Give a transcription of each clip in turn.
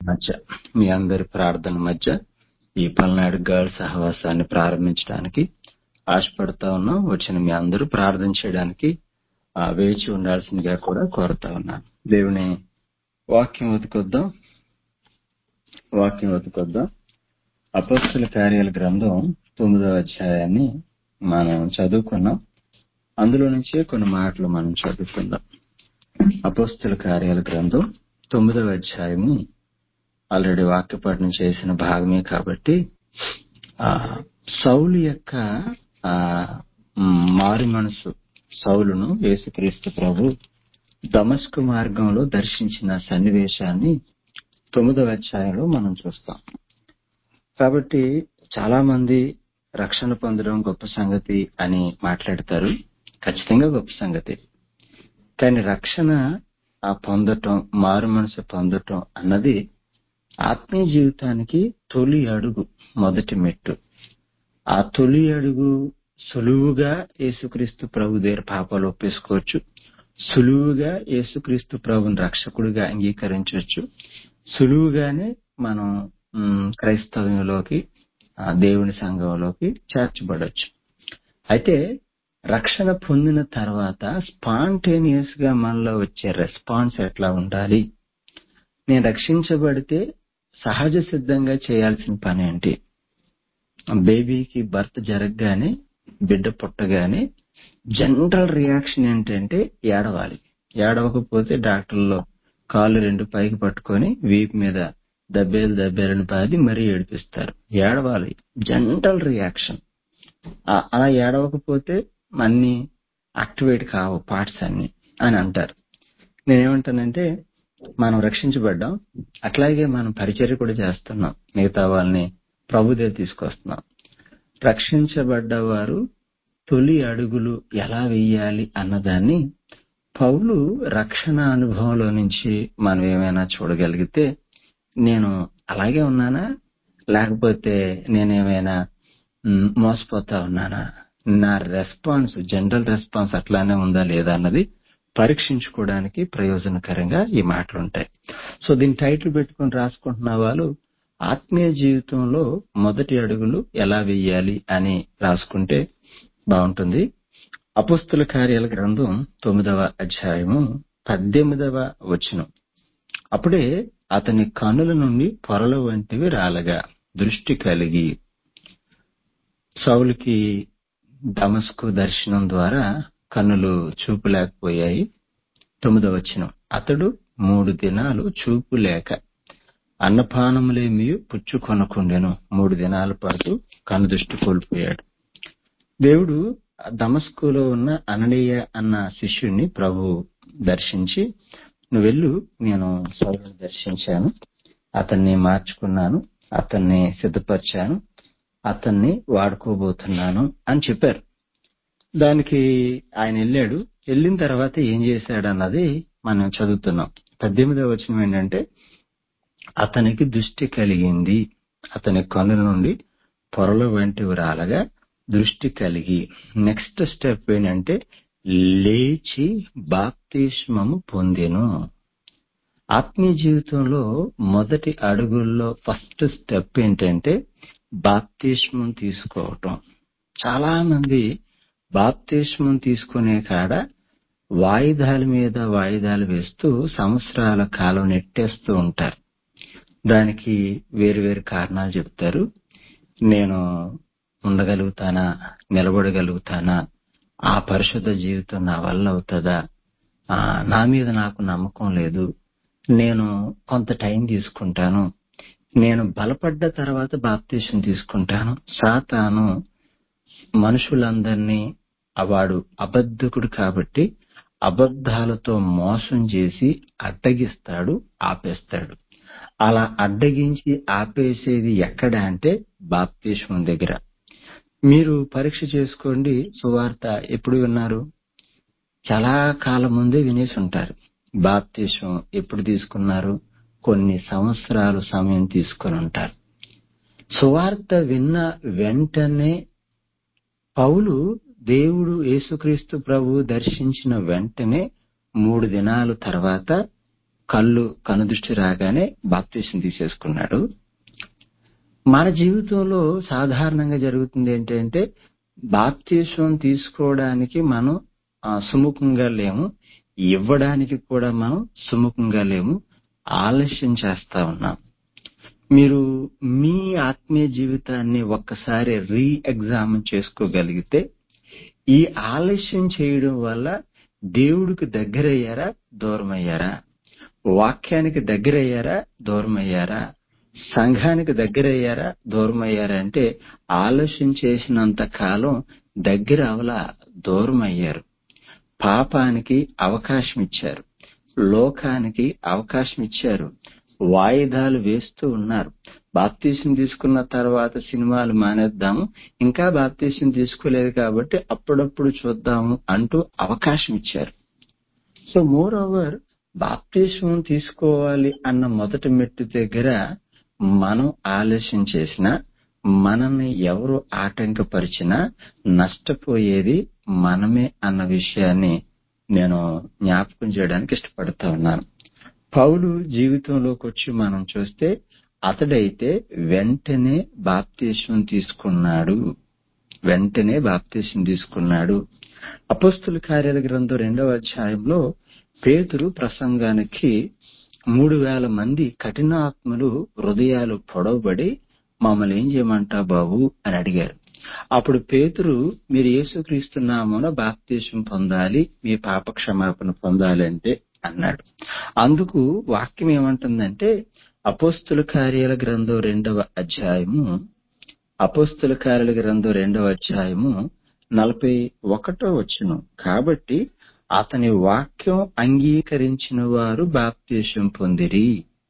మధ్య మీ అందరి ప్రార్థన మధ్య ఈ పల్నాడు గర్ల్స్ సహవాసాన్ని ప్రారంభించడానికి ఆశపడతా ఉన్నాం వచ్చిన మీ అందరూ ప్రార్థన చేయడానికి ఆ, వేచి ఉండాల్సిందిగా కూడా కోరుతా ఉన్నాను దేవుని వాక్యం వెతుకొద్దాం వాక్యం వెతుకొద్దాం అపస్తుల కార్యాల గ్రంథం తొమ్మిదవ అధ్యాయాన్ని మనం చదువుకున్నాం అందులో నుంచే కొన్ని మాటలు మనం చదువుకుందాం అపస్తుల కార్యాల గ్రంథం తొమ్మిదవ అధ్యాయము ఆల్రెడీ వాక్యపఠనం చేసిన భాగమే కాబట్టి ఆ సౌలు యొక్క ఆ మ్, మారు మనసు సౌలును యేసుక్రీస్తు ప్రభు దమస్కు మార్గంలో దర్శించిన సన్నివేశాన్ని తొమ్మిదవ అధ్యాయంలో మనం చూస్తాం కాబట్టి చాలా మంది రక్షణ పొందడం గొప్ప సంగతి అని మాట్లాడతారు ఖచ్చితంగా గొప్ప సంగతి కానీ రక్షణ ఆ పొందటం మారు మనసు పొందటం అన్నది ఆత్మీయ జీవితానికి తొలి అడుగు మొదటి మెట్టు ఆ తొలి అడుగు సులువుగా యేసుక్రీస్తు ప్రభు దగ్గర పాపాలు ఒప్పేసుకోవచ్చు సులువుగా యేసుక్రీస్తు ప్రభుని రక్షకుడిగా అంగీకరించవచ్చు సులువుగానే మనం మ్, క్రైస్తవంలోకి ఆ, దేవుని సంఘంలోకి చేర్చబడొచ్చు అయితే రక్షణ పొందిన తర్వాత స్పాంటేనియస్ గా మనలో వచ్చే రెస్పాన్స్ ఎట్లా ఉండాలి నేను రక్షించబడితే సహజ సిద్ధంగా చేయాల్సిన పని ఏంటి బేబీకి బర్త్ జరగగానే బిడ్డ పుట్టగానే జనరల్ రియాక్షన్ ఏంటంటే ఏడవాలి ఏడవకపోతే డాక్టర్లో కాళ్ళు రెండు పైకి పట్టుకొని వీపు మీద దెబ్బేలు దెబ్బేలను పాది మరీ ఏడిపిస్తారు ఏడవాలి జనరల్ రియాక్షన్ ఆ- అలా ఏడవకపోతే అన్ని యాక్టివేట్ కావు పార్ట్స్ అన్ని అని అంటారు నేనేమంటానంటే మనం రక్షించబడ్డాం అట్లాగే మనం పరిచర్య కూడా చేస్తున్నాం మిగతా వాళ్ళని ప్రభుదే తీసుకొస్తున్నాం రక్షించబడ్డవారు తొలి అడుగులు ఎలా వెయ్యాలి అన్నదాన్ని పౌలు రక్షణ అనుభవంలో నుంచి మనం ఏమైనా చూడగలిగితే నేను అలాగే ఉన్నానా లేకపోతే నేనేమైనా మ్, మోసపోతా ఉన్నానా నా రెస్పాన్స్ జనరల్ రెస్పాన్స్ అట్లానే ఉందా లేదా అన్నది పరీక్షించుకోవడానికి ప్రయోజనకరంగా ఈ మాటలు ఉంటాయి సో దీని టైటిల్ పెట్టుకొని రాసుకుంటున్న వాళ్ళు ఆత్మీయ జీవితంలో మొదటి అడుగులు ఎలా వెయ్యాలి అని రాసుకుంటే బాగుంటుంది అపుస్తుల కార్యాల గ్రంథం తొమ్మిదవ అధ్యాయము పద్దెనిమిదవ వచనం అప్పుడే అతని కనుల నుండి పొరల వంటివి రాలగా దృష్టి కలిగి సౌలుకి దమస్కు దర్శనం ద్వారా కన్నులు చూపులేకపోయాయి తొమ్మిదవ వచనం అతడు మూడు దినాలు చూపు లేక అన్నపానములేమి పుచ్చుకొనకుండెను మూడు దినాల పాటు కను దృష్టి కోల్పోయాడు దేవుడు దమస్కులో ఉన్న అననీయ అన్న శిష్యుణ్ణి ప్రభు దర్శించి నువ్వు వెళ్ళు నేను సౌలుని దర్శించాను అతన్ని మార్చుకున్నాను అతన్ని సిద్ధపరిచాను అతన్ని వాడుకోబోతున్నాను అని చెప్పారు దానికి ఆయన వెళ్ళాడు వెళ్ళిన తర్వాత ఏం చేశాడు అన్నది మనం చదువుతున్నాం పద్దెనిమిదవ వచనం ఏంటంటే అతనికి దృష్టి కలిగింది అతని కన్నుల నుండి పొరల వంటివి రాలగా దృష్టి కలిగి నెక్స్ట్ స్టెప్ ఏంటంటే లేచి బాప్తిస్మము పొందెను ఆత్మీయ జీవితంలో మొదటి అడుగుల్లో ఫస్ట్ స్టెప్ ఏంటంటే బాప్తిస్మం తీసుకోవటం చాలా మంది బాప్తిస్మం తీసుకునే కాడ వాయిదాల మీద వాయిదాలు వేస్తూ సంవత్సరాల కాలం నెట్టేస్తూ ఉంటారు దానికి వేరు వేరు కారణాలు చెప్తారు నేను ఉండగలుగుతానా నిలబడగలుగుతానా ఆ పరిశుద్ధ జీవితం నా వల్ల అవుతుందా ఆ, నా మీద నాకు నమ్మకం లేదు నేను కొంత టైం తీసుకుంటాను నేను బలపడ్డ తర్వాత బాప్తీసం తీసుకుంటాను సాతాను మనుషులందరినీ వాడు అబద్ధకుడు కాబట్టి అబద్ధాలతో మోసం చేసి అడ్డగిస్తాడు ఆపేస్తాడు అలా అడ్డగించి ఆపేసేది ఎక్కడ అంటే బాప్తీసం దగ్గర మీరు పరీక్ష చేసుకోండి సువార్త ఎప్పుడు విన్నారు చాలా కాలం ముందే వినేసి ఉంటారు బాప్తీసం ఎప్పుడు తీసుకున్నారు కొన్ని సంవత్సరాలు సమయం తీసుకొని ఉంటారు సువార్త విన్న వెంటనే పౌలు దేవుడు యేసుక్రీస్తు ప్రభు దర్శించిన వెంటనే మూడు దినాల తర్వాత కళ్ళు కనుదృష్టి రాగానే బాప్తీసం తీసేసుకున్నాడు మన జీవితంలో సాధారణంగా జరుగుతుంది ఏంటంటే బాప్తీసం తీసుకోవడానికి మనం ఆ, సుముఖంగా లేము ఇవ్వడానికి కూడా మనం సుముఖంగా లేము ఆలస్యం చేస్తా ఉన్నాం మీరు మీ ఆత్మీయ జీవితాన్ని ఒక్కసారి రీ ఎగ్జామిన్ చేసుకోగలిగితే ఈ ఆలస్యం చేయడం వల్ల దేవుడికి దగ్గరయ్యారా దూరమయ్యారా వాక్యానికి దగ్గరయ్యారా దూరమయ్యారా సంఘానికి దగ్గరయ్యారా దూరమయ్యారా అంటే ఆలస్యం చేసినంత కాలం దగ్గర అవలా దూరం అయ్యారు పాపానికి అవకాశం ఇచ్చారు లోకానికి అవకాశం ఇచ్చారు వాయిదాలు వేస్తూ ఉన్నారు బాప్తీసం తీసుకున్న తర్వాత సినిమాలు మానేద్దాము ఇంకా బాప్తీసం తీసుకోలేదు కాబట్టి అప్పుడప్పుడు చూద్దాము అంటూ అవకాశం ఇచ్చారు సో మోర్ ఓవర్ బాప్తీసం తీసుకోవాలి అన్న మొదటి మెట్టు దగ్గర మనం ఆలస్యం చేసినా మనల్ని ఎవరు ఆటంకపరిచినా నష్టపోయేది మనమే అన్న విషయాన్ని నేను జ్ఞాపకం చేయడానికి ఇష్టపడతా ఉన్నాను పౌలు జీవితంలోకి వచ్చి మనం చూస్తే అతడైతే వెంటనే బాప్తీసం తీసుకున్నాడు వెంటనే బాప్తీసం తీసుకున్నాడు అపోస్తుల కార్యాల గ్రంథం రెండవ అధ్యాయంలో పేతురు ప్రసంగానికి మూడు వేల మంది కఠినాత్మలు హృదయాలు పొడవబడి మమ్మల్ని ఏం చేయమంటా బాబు అని అడిగారు అప్పుడు పేతురు మీరు యేసుక్రీస్తు నామమున బాప్తీసం పొందాలి మీ పాప క్షమాపణ పొందాలి అంటే అన్నాడు అందుకు వాక్యం ఏమంటుందంటే అపోస్తుల కార్యాల గ్రంథం రెండవ అధ్యాయము అపోస్తుల కార్యాల గ్రంథం రెండవ అధ్యాయము నలభై ఒకటో వచ్చును కాబట్టి అతని వాక్యం అంగీకరించిన వారు బాప్తీసం పొందిరి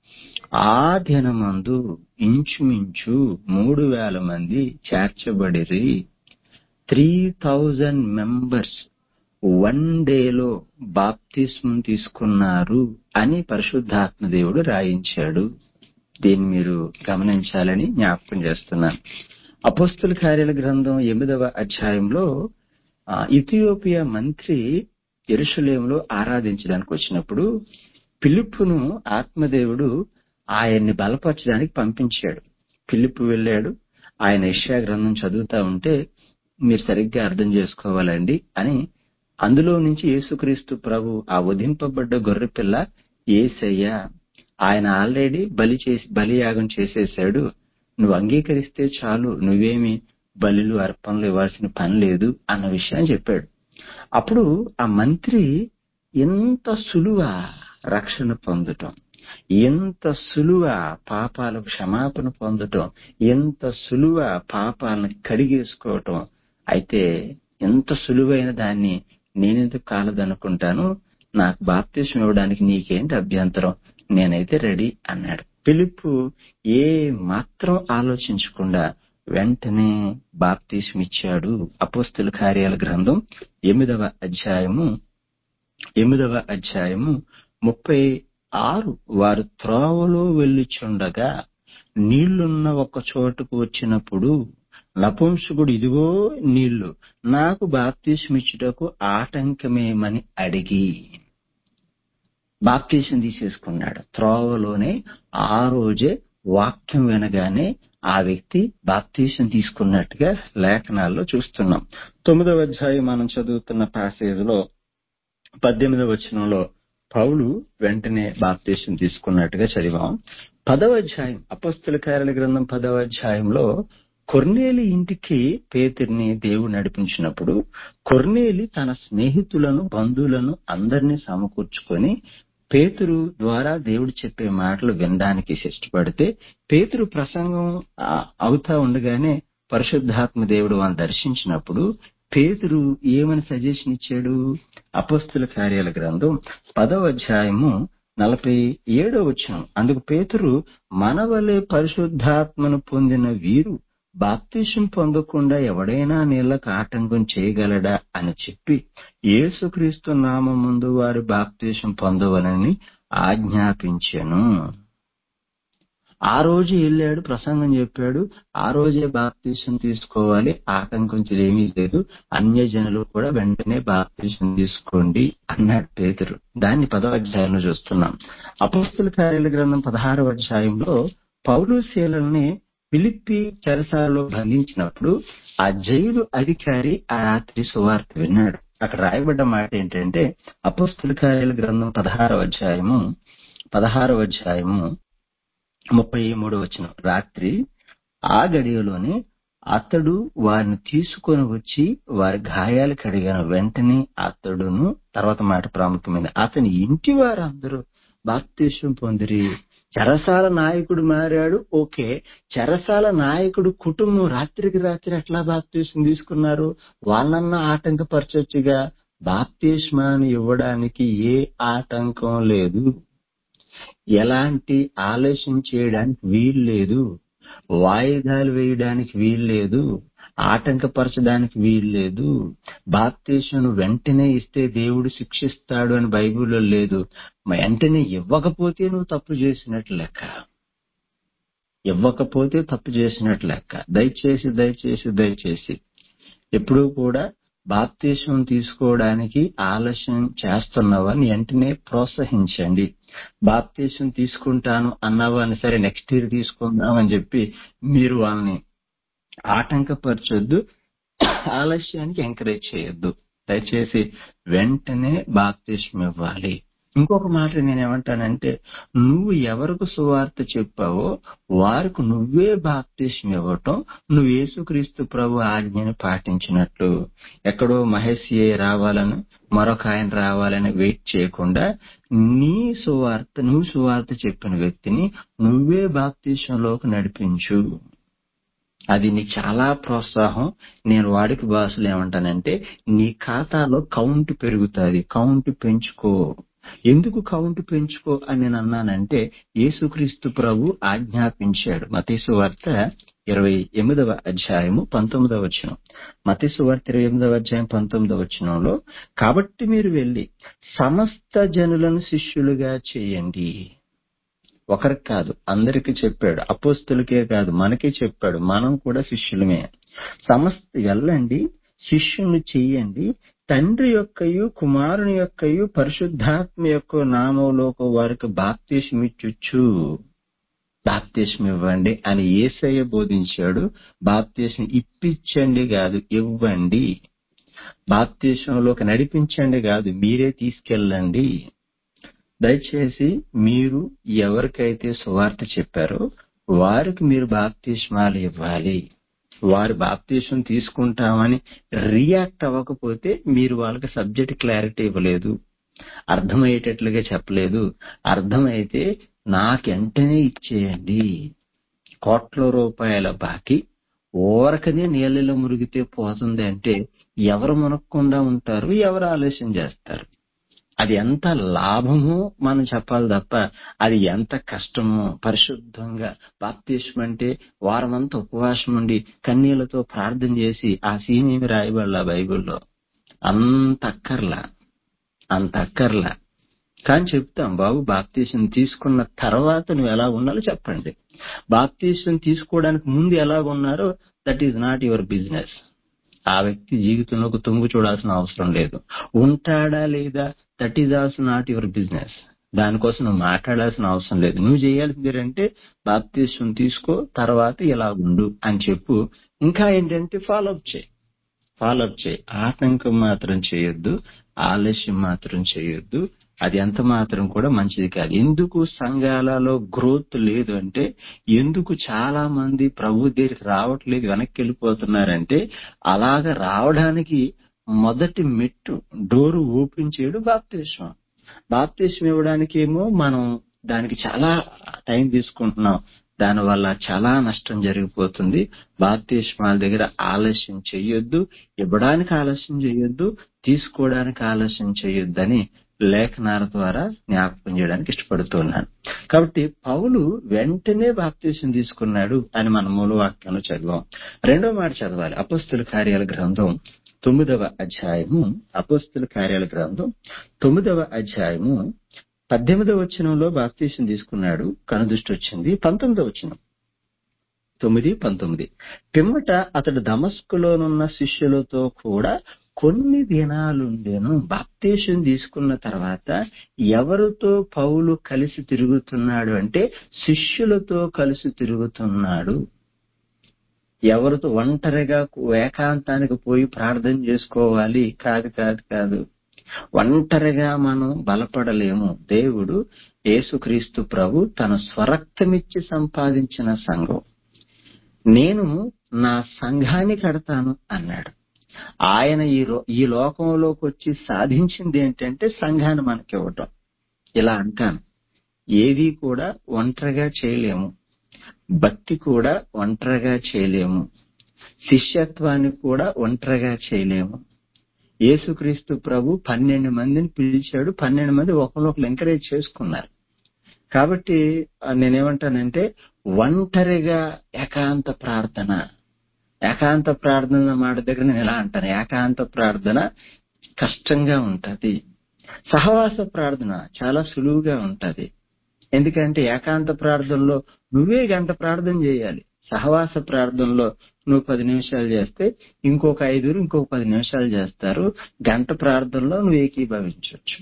ఆ దినమందు ఇంచుమించు మూడు వేల మంది చేర్చబడిరి త్రీ థౌజండ్ మెంబర్స్ వన్ డేలో బాప్తిస్మం తీసుకున్నారు అని పరిశుద్ధాత్మ దేవుడు రాయించాడు దీన్ని మీరు గమనించాలని జ్ఞాపకం చేస్తున్నాను అపోస్తుల కార్యాల గ్రంథం ఎనిమిదవ అధ్యాయంలో ఆ, ఇథియోపియా మంత్రి ఎరుషలేంలో ఆరాధించడానికి వచ్చినప్పుడు పిలుపును ఆత్మదేవుడు ఆయన్ని బలపరచడానికి పంపించాడు పిలుపు వెళ్ళాడు ఆయన యెషయా గ్రంథం చదువుతా ఉంటే మీరు సరిగ్గా అర్థం చేసుకోవాలండి అని అందులో నుంచి యేసుక్రీస్తు ప్రభు ఆ ఉదింపబడ్డ గొర్రెపిల్ల ఏసయ్య ఆయన ఆల్రెడీ బలి చేసి బలియాగం చేసేశాడు నువ్వు అంగీకరిస్తే చాలు నువ్వేమి బలిలు అర్పణలు ఇవ్వాల్సిన పని లేదు అన్న విషయాన్ని చెప్పాడు అప్పుడు ఆ మంత్రి ఎంత సులువ రక్షణ పొందటం ఎంత సులువ పాపాల క్షమాపణ పొందటం ఎంత సులువ పాపాలను కడిగేసుకోవటం అయితే ఎంత సులువైన దాన్ని నేనెందుకు కాలదనుకుంటాను నాకు బాప్తీసం ఇవ్వడానికి నీకేంటి అభ్యంతరం నేనైతే రెడీ అన్నాడు పిలుపు ఏ మాత్రం ఆలోచించకుండా వెంటనే బాప్తీసం ఇచ్చాడు అపోస్తుల కార్యాల గ్రంథం ఎనిమిదవ అధ్యాయము ఎనిమిదవ అధ్యాయము ముప్పై ఆరు వారు త్రోవలో వెళ్ళుచుండగా నీళ్లున్న ఒక చోటుకు వచ్చినప్పుడు నపుంసకుడు ఇదిగో నీళ్లు నాకు బాప్తీసం ఇచ్చుటకు ఆటంకమేమని అడిగి బాప్తీసం తీసేసుకున్నాడు త్రోవలోనే ఆ రోజే వాక్యం వినగానే ఆ వ్యక్తి బాప్తీసం తీసుకున్నట్టుగా లేఖనాల్లో చూస్తున్నాం తొమ్మిదవ అధ్యాయం మనం చదువుతున్న ప్యాసేజ్ లో పద్దెనిమిదవ వచనంలో పౌలు వెంటనే బాప్తీసం తీసుకున్నట్టుగా చదివాం పదవ అధ్యాయం అపస్తుల కార్యాల గ్రంథం పదవ అధ్యాయంలో కొర్నేలి ఇంటికి పేతుర్ని దేవుడు నడిపించినప్పుడు కొర్నేలి తన స్నేహితులను బంధువులను అందరినీ సమకూర్చుకొని పేతురు ద్వారా దేవుడు చెప్పే మాటలు వినడానికి ఇష్టపడితే పేతురు ప్రసంగం ఆ, అవుతా ఉండగానే పరిశుద్ధాత్మ దేవుడు వారిని దర్శించినప్పుడు పేతురు ఏమని సజెషన్ ఇచ్చాడు అపస్తుల కార్యాల గ్రంథం పదవ అధ్యాయము నలభై ఏడో వచ్చాం అందుకు పేతురు మనవలే పరిశుద్ధాత్మను పొందిన వీరు బాప్తిషం పొందకుండా ఎవడైనా నీళ్లకు ఆటంకం చేయగలడా అని చెప్పి యేసుక్రీస్తు నామం ముందు వారు బాప్తిషం పొందవలని ఆజ్ఞాపించెను ఆ రోజు వెళ్ళాడు ప్రసంగం చెప్పాడు ఆ రోజే బాప్తీసం తీసుకోవాలి ఆటంకించేది ఏమీ లేదు అన్యజనులు కూడా వెంటనే బాప్తీసం తీసుకోండి అన్నాడు పేతురు దాన్ని పదవ అధ్యాయంలో చూస్తున్నాం అపోస్తుల కార్యాల గ్రంథం పదహారవ అధ్యాయంలో పౌలు శీలల్ని ఫిలిప్పి చెరసాలలో బంధించినప్పుడు ఆ జైలు అధికారి ఆ రాత్రి సువార్త విన్నాడు అక్కడ రాయబడ్డ మాట ఏంటంటే అపోస్తుల కార్యాల గ్రంథం పదహారవ అధ్యాయము పదహారవ అధ్యాయము ముప్పై మూడు వచ్చిన రాత్రి ఆ గడియలోనే అతడు వారిని తీసుకొని వచ్చి వారి గాయాలు కడిగిన వెంటనే అతడును తర్వాత మాట ప్రాముఖ్యమైనది అతని ఇంటి వారందరూ బాప్తీసం పొందిరి చెరసాల నాయకుడు మారాడు ఓకే చెరసాల నాయకుడు కుటుంబం రాత్రికి రాత్రి ఎట్లా బాప్తీసం తీసుకున్నారు వాళ్ళన్నా ఆటంకపరచొచ్చుగా బాప్తీస్మాన్ని ఇవ్వడానికి ఏ ఆటంకం లేదు ఎలాంటి ఆలోచన చేయడానికి వీలు లేదు వాయిదాలు వేయడానికి వీలు లేదు ఆటంకపరచడానికి వీలు లేదు బాప్తీసం వెంటనే ఇస్తే దేవుడు శిక్షిస్తాడు అని బైబిల్లో లేదు వెంటనే ఇవ్వకపోతే నువ్వు తప్పు చేసినట్లు లెక్క ఇవ్వకపోతే తప్పు చేసినట్లు లెక్క దయచేసి దయచేసి దయచేసి ఎప్పుడూ కూడా బాప్తీసం తీసుకోవడానికి ఆలస్యం చేస్తున్నవని వెంటనే ప్రోత్సహించండి బాప్తీసం తీసుకుంటాను అన్నవాని సరే నెక్స్ట్ ఇయర్ తీసుకుందామని చెప్పి మీరు వాళ్ళని ఆటంకపరచొద్దు ఆలస్యానికి ఎంకరేజ్ చేయొద్దు దయచేసి వెంటనే బాప్తీసం ఇవ్వాలి ఇంకొక మాట నేనేమంటానంటే నువ్వు ఎవరికి సువార్త చెప్పావో వారికి నువ్వే బాప్తీసం ఇవ్వటం నువ్వు యేసుక్రీస్తు ప్రభు ఆజ్ఞని పాటించినట్లు ఎక్కడో మహేష్ రావాలని మరొక ఆయన రావాలని వెయిట్ చేయకుండా నీ సువార్త నువ్వు సువార్త చెప్పిన వ్యక్తిని నువ్వే బాప్తీసంలోకి నడిపించు అది నీకు చాలా ప్రోత్సాహం నేను వాడికి భాషలు ఏమంటానంటే నీ ఖాతాలో కౌంట్ పెరుగుతుంది కౌంట్ పెంచుకో ఎందుకు కౌంట్ పెంచుకో అని నేను అన్నానంటే యేసుక్రీస్తు ప్రభు ఆజ్ఞాపించాడు మతీసు వార్త ఇరవై ఎనిమిదవ అధ్యాయము పంతొమ్మిదవ వచనం మతీసు వార్త ఇరవై ఎనిమిదవ అధ్యాయం పంతొమ్మిదవ వచనంలో కాబట్టి మీరు వెళ్ళి సమస్త జనులను శిష్యులుగా చేయండి ఒకరికి కాదు అందరికి చెప్పాడు అపోస్తులకే కాదు మనకే చెప్పాడు మనం కూడా శిష్యులమే సమస్త వెళ్ళండి శిష్యుని చెయ్యండి తండ్రి యొక్కయు కుమారుని యొక్కయు పరిశుద్ధాత్మ యొక్క నామంలోకి వారికి బాప్తీసమిచ్చుచ్చు బాప్తీసం ఇవ్వండి అని ఏసయ్య బోధించాడు బాప్తీసం ఇప్పించండి కాదు ఇవ్వండి బాప్తీసంలోకి నడిపించండి కాదు మీరే తీసుకెళ్ళండి దయచేసి మీరు ఎవరికైతే సువార్త చెప్పారో వారికి మీరు బాప్తీస్మాలు ఇవ్వాలి వారు బాప్తీసం తీసుకుంటామని రియాక్ట్ అవ్వకపోతే మీరు వాళ్ళకి సబ్జెక్ట్ క్లారిటీ ఇవ్వలేదు అర్థమయ్యేటట్లుగా చెప్పలేదు అర్థమైతే నాకెంటనే ఇచ్చేయండి కోట్ల రూపాయల బాకీ ఓరకనే నీళ్ళలో మురిగితే పోతుంది అంటే ఎవరు మునక్కుండా ఉంటారు ఎవరు ఆలోచన చేస్తారు అది ఎంత లాభమో మనం చెప్పాలి తప్ప అది ఎంత కష్టమో పరిశుద్ధంగా బాప్తీసం అంటే వారమంతా ఉపవాసం ఉండి కన్నీళ్లతో ప్రార్థన చేసి ఆ సీన్ ఏమి రాయబడలా బైబిల్లో అంత అక్కర్లా అంత అక్కర్లా కానీ చెప్తాం బాబు బాప్తీసం తీసుకున్న తర్వాత నువ్వు ఎలా ఉండాలో చెప్పండి బాప్తీసం తీసుకోవడానికి ముందు ఎలా ఉన్నారో that is not your business ఆ వ్యక్తి జీవితంలో ఒక తుంగు చూడాల్సిన అవసరం లేదు ఉంటాడా లేదా that is also not your business దానికోసం నువ్వు మాట్లాడాల్సిన అవసరం లేదు నువ్వు చేయాల్సింది ఏంటంటే బాప్తీసం తీసుకో తర్వాత ఇలా ఉండు అని చెప్పు ఇంకా ఏంటంటే ఫాలో అప్ చేయి ఫాలో అప్ చేయి ఆటంకం మాత్రం చేయొద్దు ఆలస్యం మాత్రం చేయొద్దు అది ఎంత మాత్రం కూడా మంచిది కాదు ఎందుకు సంఘాలలో గ్రోత్ లేదు అంటే ఎందుకు చాలా మంది ప్రభు దగ్గరికి రావట్లేదు వెనక్కి వెళ్ళిపోతున్నారంటే అలాగ రావడానికి మొదటి మెట్టు డోరు ఓపెన్ చేయడం బాప్తీసం బాప్తీసం ఇవ్వడానికి ఏమో మనం దానికి చాలా టైం తీసుకుంటున్నాం దానివల్ల చాలా నష్టం జరిగిపోతుంది బాప్తీస్మాల దగ్గర ఆలస్యం చేయొద్దు ఇవ్వడానికి ఆలస్యం చేయొద్దు తీసుకోవడానికి ఆలస్యం చేయొద్దని లేఖనాల ద్వారా జ్ఞాపకం చేయడానికి ఇష్టపడుతున్నాను కాబట్టి పౌలు వెంటనే బాప్తీసం తీసుకున్నాడు అని మన మూలవాక్యంలో చదివాం రెండో మాట చదవాలి అపస్తుల కార్యాల గ్రంథం తొమ్మిదవ అధ్యాయము అపస్తుల కార్యాల గ్రంథం తొమ్మిదవ అధ్యాయము పద్దెనిమిదో వచనంలో బాప్తీసం తీసుకున్నాడు కనుదృష్టి వచ్చింది పంతొమ్మిదో వచనం తొమ్మిది పంతొమ్మిది పిమ్మట అతడు దమస్కులోనున్న శిష్యులతో కూడా కొన్ని దినాలుండెను బాప్తీసం తీసుకున్న తర్వాత ఎవరితో పౌలు కలిసి తిరుగుతున్నాడు అంటే శిష్యులతో కలిసి తిరుగుతున్నాడు ఎవరితో ఒంటరిగా ఏకాంతానికి పోయి ప్రార్థన చేసుకోవాలి కాదు కాదు కాదు ఒంటరిగా మనం బలపడలేము దేవుడు యేసుక్రీస్తు ప్రభు తన స్వరక్తమిచ్చి సంపాదించిన సంఘం నేను నా సంఘాన్ని కడతాను అన్నాడు ఆయన ఈ రో- ఈ లోకంలోకి వచ్చి సాధించింది ఏంటంటే సంఘాన్ని మనకి ఇవ్వటం ఇలా అంటాను ఏది కూడా ఒంటరిగా చేయలేము భక్తి కూడా ఒంటరిగా చేయలేము శిష్యత్వాన్ని కూడా ఒంటరిగా చేయలేము యేసుక్రీస్తు ప్రభు పన్నెండు మందిని పిలిచాడు పన్నెండు మంది ఒకరినొకరు ఎంకరేజ్ చేసుకున్నారు కాబట్టి ఆ, నేనేమంటానంటే ఒంటరిగా ఏకాంత ప్రార్థన ఏకాంత ప్రార్థన మాట దగ్గర నేను ఎలా అంటాను ఏకాంత ప్రార్థన కష్టంగా ఉంటది సహవాస ప్రార్థన చాలా సులువుగా ఉంటది ఎందుకంటే ఏకాంత ప్రార్థనలో నువ్వే గంట ప్రార్థన చేయాలి సహవాస ప్రార్థనలో నువ్వు పది నిమిషాలు చేస్తే ఇంకొక ఐదుగురు ఇంకొక పది నిమిషాలు చేస్తారు గంట ప్రార్థనలో నువ్వు ఏకీభవించవచ్చు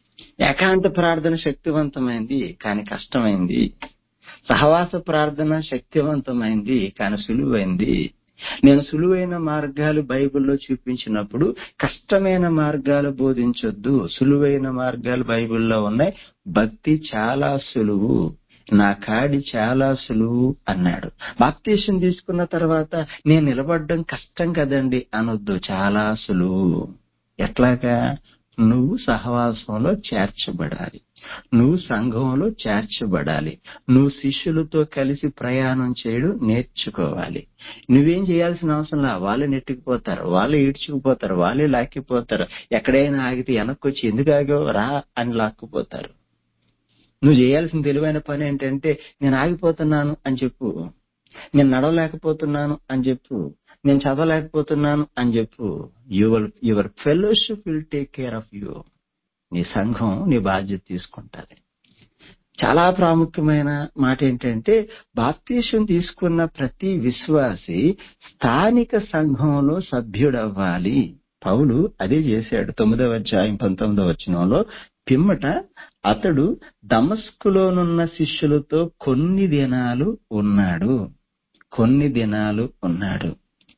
ఏకాంత ప్రార్థన శక్తివంతమైంది కానీ కష్టమైంది సహవాస ప్రార్థన శక్తివంతమైంది కానీ సులువైంది నేను సులువైన మార్గాలు బైబిల్లో చూపించినప్పుడు కష్టమైన మార్గాలు బోధించొద్దు సులువైన మార్గాలు బైబిల్లో ఉన్నాయి భక్తి చాలా సులువు నా కాడి చాలా సులువు అన్నాడు బాప్తీసం తీసుకున్న తర్వాత నేను నిలబడడం కష్టం కదండి అనొద్దు చాలా సులువు ఎట్లాగా నువ్వు సహవాసంలో చేర్చబడాలి నువ్వు సంఘంలో చేర్చబడాలి నువ్వు శిష్యులతో కలిసి ప్రయాణం చేయడం నేర్చుకోవాలి నువ్వేం చేయాల్సిన అవసరం లా వాళ్ళే నెట్టుకుపోతారు వాళ్ళే ఈడ్చుకుపోతారు వాళ్ళే లాక్కిపోతారు ఎక్కడైనా ఆగితే వెనక్కి వచ్చి ఎందుకు ఆగావు రా అని లాక్కుపోతారు నువ్వు చేయాల్సిన తెలివైన పని ఏంటంటే నేను ఆగిపోతున్నాను అని చెప్పు నేను నడవలేకపోతున్నాను అని చెప్పు నేను చదవలేకపోతున్నాను అని చెప్పు your your fellowship will take care of you నీ సంఘం నీ బాధ్యత తీసుకుంటుంది చాలా ప్రాముఖ్యమైన మాట ఏంటంటే బాప్తీసం తీసుకున్న ప్రతి విశ్వాసి స్థానిక సంఘంలో సభ్యుడవ్వాలి పౌలు అదే చేశాడు తొమ్మిదవ అధ్యాయం పంతొమ్మిదవ వచనంలో పిమ్మట అతడు దమస్కులోనున్న శిష్యులతో కొన్ని దినాలు ఉన్నాడు కొన్ని దినాలు ఉన్నాడు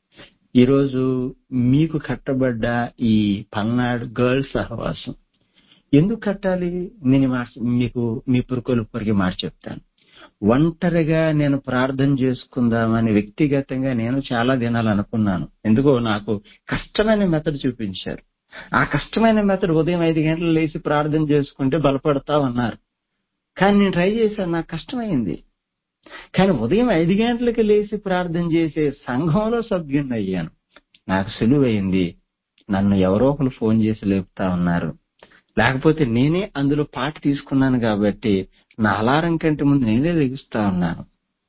ఈరోజు మీకు కట్టబడ్డ ఈ పల్నాడు గర్ల్స్ సహవాసం ఎందుకు కట్టాలి నేను ఈ మాట మీకు మీ పురుకోలు పొరిగి మాట చెప్తాను ఒంటరిగా నేను ప్రార్థన చేసుకుందామని వ్యక్తిగతంగా నేను చాలా దినాలు అనుకున్నాను ఎందుకో నాకు కష్టమైన మెథడ్ చూపించారు ఆ కష్టమైన మెథడ్ ఉదయం ఐదు గంటలు లేచి ప్రార్థన చేసుకుంటే బలపడతావు అన్నారు కానీ నేను ట్రై చేశాను నాకు కష్టమైంది కానీ ఉదయం ఐదు గంటలకు లేచి ప్రార్థన చేసే సంఘంలో సభ్యుని అయ్యాను నాకు సులువైంది నన్ను ఎవరో ఒకరు ఫోన్ చేసి లేపుతా ఉన్నారు లేకపోతే నేనే అందులో పాట తీసుకున్నాను కాబట్టి నా అలారం కంటే ముందు నేనే లెగుస్తా ఉన్నాను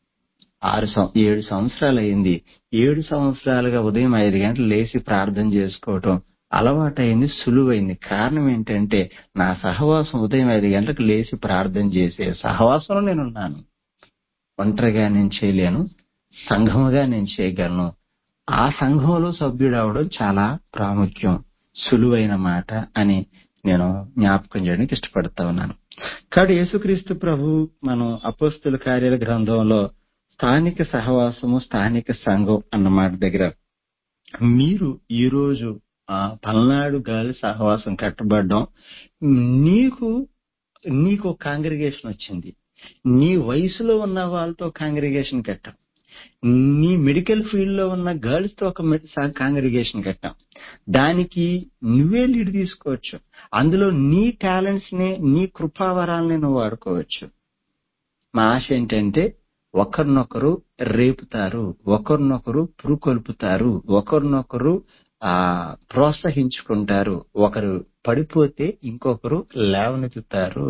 ఆరు సం- ఏడు సంవత్సరాలు అయింది ఏడు సంవత్సరాలుగా ఉదయం ఐదు గంటలు లేచి ప్రార్థన చేసుకోవటం అలవాటైంది సులువైంది కారణం ఏంటంటే నా సహవాసం ఉదయం ఐదు గంటలకు లేచి ప్రార్థన చేసే సహవాసంలో నేను ఉన్నాను ఒంటరిగా నేను చేయలేను సంఘముగా నేను చేయగలను ఆ సంఘంలో సభ్యుడు అవడం చాలా ప్రాముఖ్యం సులువైన మాట అని నేను జ్ఞాపకం చేయడానికి ఇష్టపడతా ఉన్నాను కాబట్టి యేసుక్రీస్తు ప్రభు మనం అపోస్తుల కార్యాల గ్రంథంలో స్థానిక సహవాసము స్థానిక సంఘం అన్న మాట దగ్గర మీరు ఈ రోజు ఆ పల్నాడు గాలి సహవాసం కట్టబడడం నీకు నీకు కాంగ్రిగేషన్ వచ్చింది నీ వయసులో ఉన్న వాళ్ళతో కాంగ్రిగేషన్ కట్టాం నీ మెడికల్ ఫీల్డ్ లో ఉన్న గర్ల్స్ తో ఒక కాంగ్రిగేషన్ కట్టాం దానికి నువ్వే లీడ్ తీసుకోవచ్చు అందులో నీ టాలెంట్స్ ని నీ కృపావరాల్ని నువ్వు వాడుకోవచ్చు మా ఆశ ఏంటంటే ఒకరినొకరు రేపుతారు ఒకరినొకరు పురుకొల్పుతారు ఒకరినొకరు ఆ ప్రోత్సహించుకుంటారు ఒకరు పడిపోతే ఇంకొకరు లేవనెత్తుతారు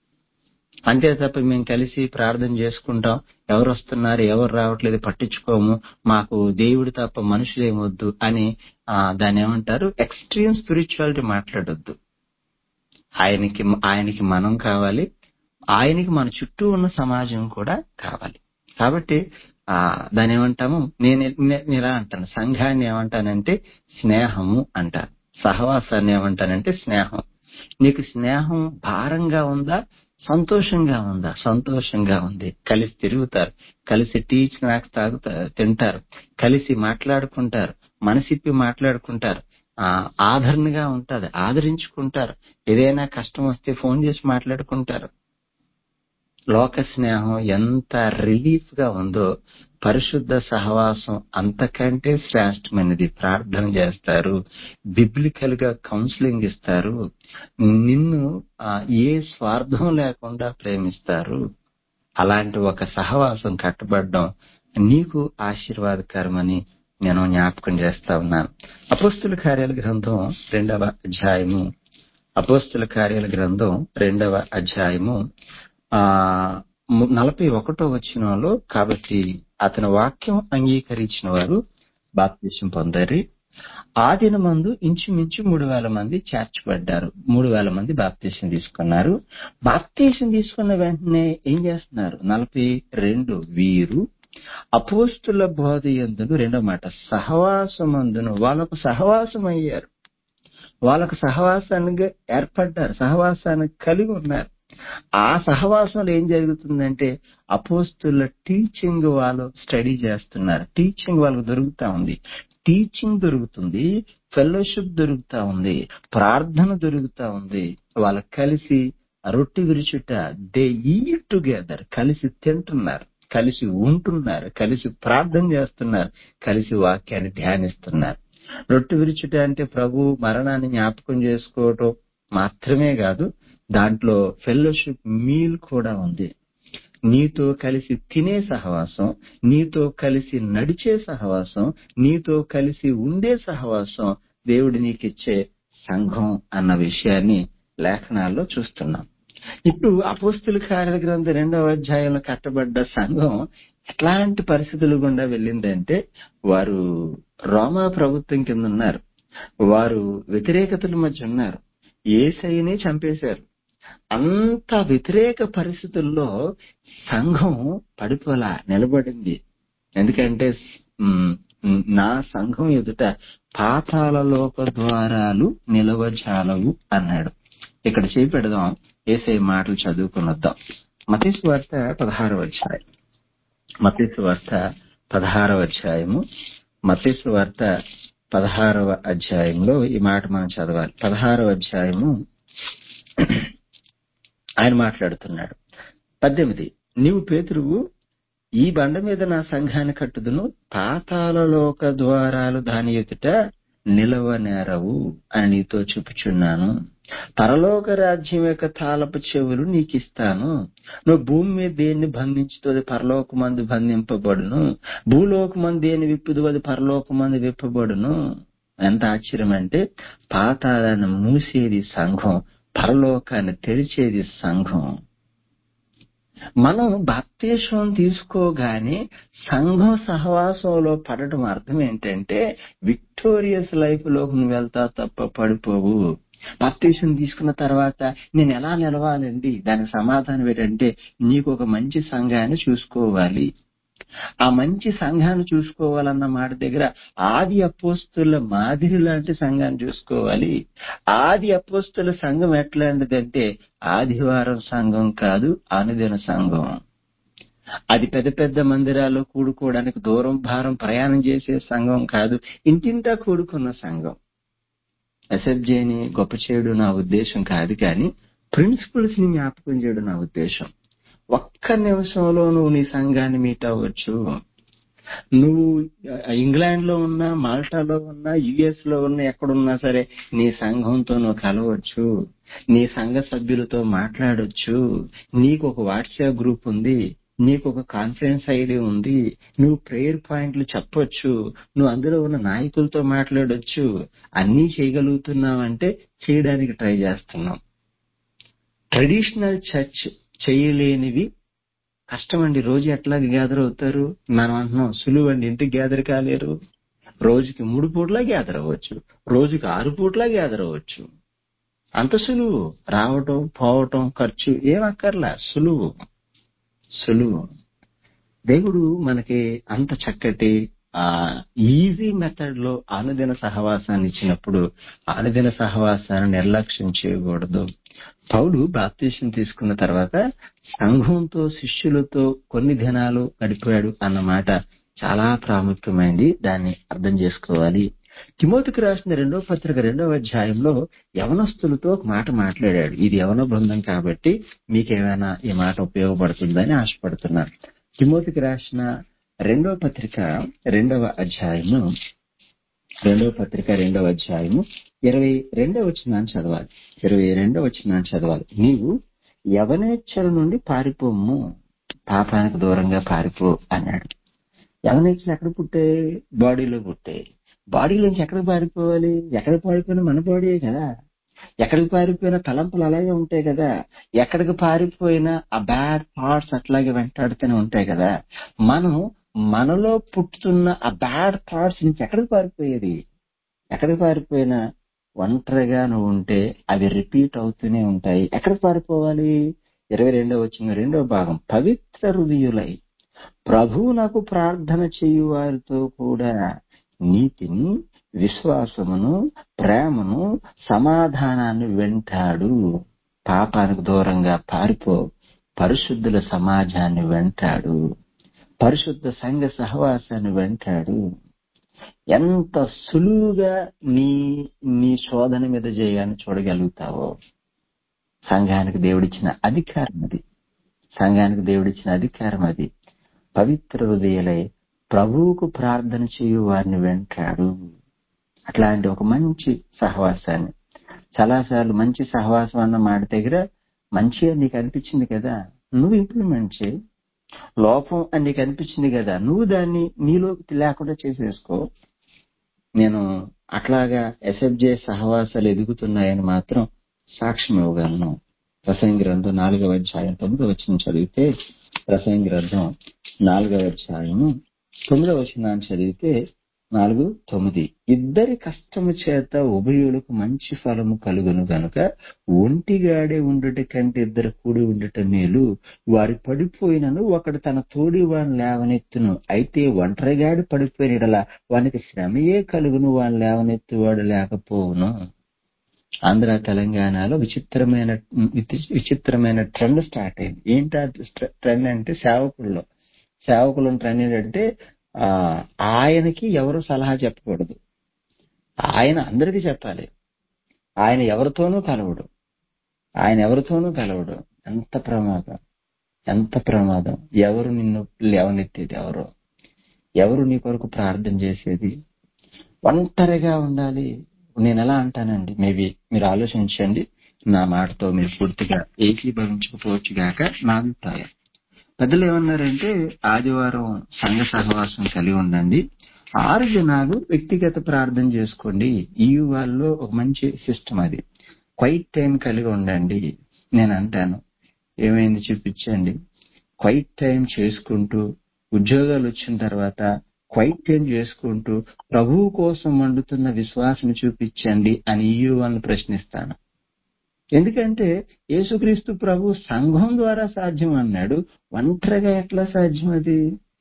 అంతే తప్ప మేము కలిసి ప్రార్థన చేసుకుంటాం ఎవరు వస్తున్నారు ఎవరు రావట్లేదు పట్టించుకోము మాకు దేవుడు తప్ప మనుషులు ఏమొద్దు అని ఆ, దాన్ని ఏమంటారు ఎక్స్ట్రీమ్ స్పిరిచువాలిటీ మాట్లాడొద్దు ఆయనకి ఆయనకి మనం కావాలి ఆయనకి మన చుట్టూ ఉన్న సమాజం కూడా కావాలి కాబట్టి ఆ దాని ఏమంటాము నేను నేను ఇలా అంటాను సంఘాన్ని ఏమంటానంటే స్నేహము అంటాను సహవాసాన్ని ఏమంటానంటే స్నేహం నీకు స్నేహం భారంగా ఉందా సంతోషంగా ఉందా సంతోషంగా ఉంది కలిసి తిరుగుతారు కలిసి టీ స్నాక్స్ తాగుతారు తింటారు కలిసి మాట్లాడుకుంటారు మనసిప్పి మాట్లాడుకుంటారు ఆ ఆదరణగా ఉంటది ఆదరించుకుంటారు ఏదైనా కష్టం వస్తే ఫోన్ చేసి మాట్లాడుకుంటారు లోక స్నేహం ఎంత రిలీఫ్ గా ఉందో పరిశుద్ధ సహవాసం అంతకంటే శ్రేష్టమైనది ప్రార్థన చేస్తారు బిబ్లికల్ గా కౌన్సిలింగ్ ఇస్తారు నిన్ను ఆ, ఏ స్వార్థం లేకుండా ప్రేమిస్తారు అలాంటి ఒక సహవాసం కట్టబడడం నీకు ఆశీర్వాదకరమని నేను జ్ఞాపకం చేస్తా ఉన్నాను అపోస్తుల కార్యాల గ్రంథం రెండవ అధ్యాయము అపోస్తుల కార్యాల గ్రంథం రెండవ అధ్యాయము ఆ ము- నలభై ఒకటో వచ్చినలో కాబట్టి అతని వాక్యం అంగీకరించిన వారు బాప్తిసం పొందారు ఆ దినమందు ఇంచుమించు మూడు వేల మంది చేర్చబడ్డారు మూడు వేల మంది బాప్తీసం తీసుకున్నారు బాప్తీసం తీసుకున్న వెంటనే ఏం చేస్తున్నారు నలభై రెండు వీరు అపోస్తుల బోధ ఎందును రెండో మాట సహవాసమందును వాళ్ళకు సహవాసం అయ్యారు వాళ్ళకు సహవాసానికి ఏర్పడ్డారు సహవాసాన్ని కలిగి ఉన్నారు ఆ సహవాసంలో ఏం జరుగుతుందంటే అపోస్తుల టీచింగ్ వాళ్ళు స్టడీ చేస్తున్నారు టీచింగ్ వాళ్ళకు దొరుకుతా ఉంది టీచింగ్ దొరుకుతుంది ఫెలోషిప్ దొరుకుతా ఉంది ప్రార్థన దొరుకుతా ఉంది వాళ్ళు కలిసి రొట్టె విరుచుట దే ఈ టుగెదర్ కలిసి తింటున్నారు కలిసి ఉంటున్నారు కలిసి ప్రార్థన చేస్తున్నారు కలిసి వాక్యాన్ని ధ్యానిస్తున్నారు రొట్టె విరుచుట అంటే ప్రభు మరణాన్ని జ్ఞాపకం చేసుకోవటం మాత్రమే కాదు దాంట్లో ఫెలోషిప్ మీల్ కూడా ఉంది నీతో కలిసి తినే సహవాసం నీతో కలిసి నడిచే సహవాసం నీతో కలిసి ఉండే సహవాసం దేవుడు నీకిచ్చే సంఘం అన్న విషయాన్ని లేఖనాల్లో చూస్తున్నాం ఇప్పుడు అపోస్తుల కార్య గ్రంథం రెండవ అధ్యాయంలో కట్టబడ్డ సంఘం ఎట్లాంటి పరిస్థితులు గుండా వెళ్ళిందంటే వారు రోమా ప్రభుత్వం కింద ఉన్నారు వారు వ్యతిరేకతల మధ్య ఉన్నారు ఏసైనే చంపేశారు అంత వ్యతిరేక పరిస్థితుల్లో సంఘం పడిపోలా నిలబడింది ఎందుకంటే మ్, మ్, నా సంఘం ఎదుట పాతాళలోక ద్వారాలు నిలవజాలవు అన్నాడు ఇక్కడ చేపెడదాం ఏసై మాటలు చదువుకునొద్దాం మతీసు వార్త పదహారవ అధ్యాయం మతీసు వార్త పదహారవ అధ్యాయము మతీసు వార్త పదహారవ అధ్యాయంలో ఈ మాట మనం చదవాలి పదహారవ అధ్యాయము ఆయన మాట్లాడుతున్నాడు పద్దెనిమిది నీవు పేతురువు ఈ బండ మీద నా సంఘాన్ని కట్టుదును పాతాళలోక ద్వారాలు దాని ఎదుట నిలవనేరవు అని నీతో చెప్పుచున్నాను పరలోక రాజ్యం యొక్క తాళపు చెవులు నీకిస్తాను నువ్వు భూమి మీద దేన్ని బంధించుతో అది పరలోకమందు బంధింపబడును భూలోకమందు దేన్ని విప్పుదు అది పరలోకమందు విప్పబడును ఎంత ఆశ్చర్యం అంటే పాతాళాన్ని మూసేది సంఘం పరలోకాన్ని తెరిచేది సంఘం మనం బాప్తీసం తీసుకోగానే సంఘం సహవాసంలో పడటం అర్థం ఏంటంటే విక్టోరియస్ లైఫ్ లోకి నువ్వు వెళ్తా తప్ప పడిపోవు బాప్తీసం తీసుకున్న తర్వాత నేను ఎలా నిలవాలండి దానికి సమాధానం ఏంటంటే నీకు ఒక మంచి సంఘాన్ని చూసుకోవాలి ఆ మంచి సంఘాన్ని చూసుకోవాలన్న మాట దగ్గర ఆది అపోస్తుల మాదిరి లాంటి సంఘాన్ని చూసుకోవాలి ఆది అపోస్తుల సంఘం ఎట్లాంటిదంటే ఆదివారం సంఘం కాదు అనుదిన సంఘం అది పెద్ద పెద్ద మందిరాల్లో కూడుకోవడానికి దూరం భారం ప్రయాణం చేసే సంఘం కాదు ఇంటింటా కూడుకున్న సంఘం ఎస్ఎఫ్జేని గొప్ప చేయడం నా ఉద్దేశం కాదు కానీ ప్రిన్సిపల్స్ ని జ్ఞాపకం చేయడం నా ఉద్దేశం ఒక్క నిమిషంలో నువ్వు నీ సంఘాన్ని మీట్ అవ్వచ్చు నువ్వు ఇంగ్లాండ్ లో ఉన్నా మాల్టాలో ఉన్నా యుఎస్ లో ఉన్నా ఎక్కడున్నా సరే నీ సంఘంతో నువ్వు కలవచ్చు నీ సంఘ సభ్యులతో మాట్లాడొచ్చు నీకు ఒక వాట్సాప్ గ్రూప్ ఉంది నీకు ఒక కాన్ఫరెన్స్ ఐడి ఉంది నువ్వు ప్రేయర్ పాయింట్లు చెప్పొచ్చు నువ్వు అందులో ఉన్న నాయకులతో మాట్లాడొచ్చు అన్నీ చేయగలుగుతున్నావంటే చేయడానికి ట్రై చేస్తున్నాం ట్రెడిషనల్ చర్చ్ చేయలేనివి కష్టమండి రోజు ఎట్లా గ్యాదర్ అవుతారు మనం అంటున్నాం సులువు అండి ఇంటికి గ్యాదర్ కాలేరు రోజుకి మూడు పూట్ల గ్యాదర్ అవ్వచ్చు రోజుకి ఆరు పూట్ల గ్యాదర్ అవ్వచ్చు అంత సులువు రావటం పోవటం ఖర్చు ఏం అక్కర్లా సులువు సులువు దేవుడు మనకి అంత చక్కటి ఆ ఈజీ మెథడ్ లో అనుదిన సహవాసాన్ని ఇచ్చినప్పుడు అనుదిన సహవాసాన్ని నిర్లక్ష్యం చేయకూడదు పౌలు బాప్తీసం తీసుకున్న తర్వాత సంఘంతో శిష్యులతో కొన్ని దినాలు గడిపాడు అన్నమాట చాలా ప్రాముఖ్యమైనది దాన్ని అర్థం చేసుకోవాలి తిమోతికి రాసిన రెండో పత్రిక రెండవ అధ్యాయంలో యవనస్తులతో ఒక మాట మాట్లాడాడు ఇది యవన బృందం కాబట్టి మీకేమైనా ఈ మాట ఉపయోగపడుతుందని ఆశపడుతున్నాను తిమోతికి రాసిన రెండవ పత్రిక రెండవ అధ్యాయము రెండవ పత్రిక రెండవ అధ్యాయము ఇరవై రెండవ వచ్చినాన్ని చదవాలి ఇరవై రెండవ వచ్చినాన్ని చదవాలి నీవు యవనేచ్ఛల నుండి పారిపోము పాపానికి దూరంగా పారిపో అన్నాడు యవనేచ్ఛలు ఎక్కడ పుట్టే బాడీలో పుట్టే బాడీలోంచి ఎక్కడికి పారిపోవాలి ఎక్కడికి పారిపోయినా మన బాడీయే కదా ఎక్కడికి పారిపోయినా తలంపులు అలాగే ఉంటాయి కదా ఎక్కడికి పారిపోయినా ఆ బ్యాడ్ థాట్స్ అట్లాగే వెంటాడుతూనే ఉంటాయి కదా మనం మనలో పుట్టుతున్న ఆ బ్యాడ్ థాట్స్ నుంచి ఎక్కడికి పారిపోయేది ఎక్కడికి పారిపోయినా ఒంటరిగా నువ్వు ఉంటే అవి రిపీట్ అవుతూనే ఉంటాయి ఎక్కడికి పారిపోవాలి ఇరవై రెండవ వచ్చిన రెండవ భాగం పవిత్ర హృదయులై ప్రభువు నాకు ప్రార్థన చేయు వారితో కూడా నీతిని విశ్వాసమును ప్రేమను సమాధానాన్ని వెంటాడు పాపానికి దూరంగా పారిపో పరిశుద్ధుల సమాజాన్ని వెంటాడు పరిశుద్ధ సంఘ సహవాసాన్ని వెంటాడు ఎంత సులువుగా నీ నీ శోధన మీద జయాన్ని చూడగలుగుతావో సంఘానికి దేవుడిచ్చిన అధికారం అది సంఘానికి దేవుడిచ్చిన అధికారం అది పవిత్ర హృదయలై ప్రభువుకు ప్రార్థన చేయు వారిని వెంటాడు అట్లాంటి ఒక మంచి సహవాసాన్ని చాలాసార్లు మంచి సహవాసం అన్న మాట దగ్గర మంచిగా నీకు అనిపించింది కదా నువ్వు ఇంప్లిమెంట్ చేయి లోపం అని నీకు అనిపించింది కదా నువ్వు దాన్ని నీలోకి లేకుండా చేసేసుకో నేను అట్లాగా ఎస్ఎఫ్జే సహవాసాలు ఎదుగుతున్నాయని మాత్రం సాక్ష్యం ఇవ్వగలను ప్రసంగ గ్రంథం నాలుగవ అధ్యాయం తొమ్మిదవ వచ్చిన చదివితే ప్రసంగ గ్రంథం నాలుగవ అధ్యాయము తొమ్మిదవ వచనాన్ని చదివితే నాలుగు తొమ్మిది ఇద్దరి కష్టము చేత ఉభయులకు మంచి ఫలము కలుగును గనుక ఒంటిగాడే ఉండుట కంటే ఇద్దరు కూడి ఉండుట మేలు వారి పడిపోయినను ఒకడు తన తోడి వాడిని లేవనెత్తును అయితే ఒంటరిగాడి పడిపోయినడలా వానికి శ్రమయే కలుగును వాడిని లేవనెత్తువాడు లేకపోవును ఆంధ్ర తెలంగాణలో విచిత్రమైన విచిత్రమైన ట్రెండ్ స్టార్ట్ అయింది ఏంటి ట్రెండ్ అంటే సేవకుల్లో సేవకులు ట్రెండ్ ఏంటంటే ఆ ఆయనకి ఎవరు సలహా చెప్పకూడదు ఆయన అందరికీ చెప్పాలి ఆయన ఎవరితోనూ కలవడు ఆయన ఎవరితోనూ కలవడు ఎంత ప్రమాదం ఎంత ప్రమాదం ఎవరు నిన్ను లేవనెత్తేది ఎవరు ఎవరు నీ కొరకు ప్రార్థన చేసేది ఒంటరిగా ఉండాలి నేను ఎలా అంటానండి మేబీ మీరు ఆలోచించండి నా మాటతో మీరు పూర్తిగా ఏకీభవించకపోవచ్చు గాక నా అభిప్రాయం పెద్దలు ఏమన్నారంటే ఆదివారం సంఘ సహవాసం కలిగి ఉండండి ఆరు జనాలు వ్యక్తిగత ప్రార్థన చేసుకోండి ఈ వాళ్ళలో ఒక మంచి సిస్టమ్ అది క్వైట్ టైం కలిగి ఉండండి నేను అంటాను ఏమైంది చూపించండి క్వైట్ టైం చేసుకుంటూ ఉద్యోగాలు వచ్చిన తర్వాత క్వైట్ టైం చేసుకుంటూ ప్రభువు కోసం వండుతున్న విశ్వాసం చూపించండి అని ఈ వాళ్ళని ప్రశ్నిస్తాను ఎందుకంటే యేసుక్రీస్తు ప్రభు సంఘం ద్వారా సాధ్యం అన్నాడు ఒంటరిగా ఎట్లా సాధ్యం అది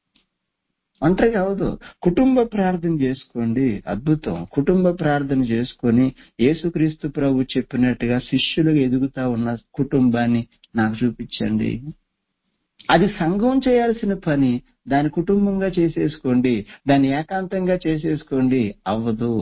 ఒంటరిగా అవదు కుటుంబ ప్రార్థన చేసుకోండి అద్భుతం కుటుంబ ప్రార్థన చేసుకొని యేసుక్రీస్తు ప్రభు చెప్పినట్టుగా శిష్యులుగా ఎదుగుతా ఉన్న కుటుంబాన్ని నాకు చూపించండి అది సంఘం చేయాల్సిన పని దాని కుటుంబంగా చేసేసుకోండి దాన్ని ఏకాంతంగా చేసేసుకోండి అవ్వదు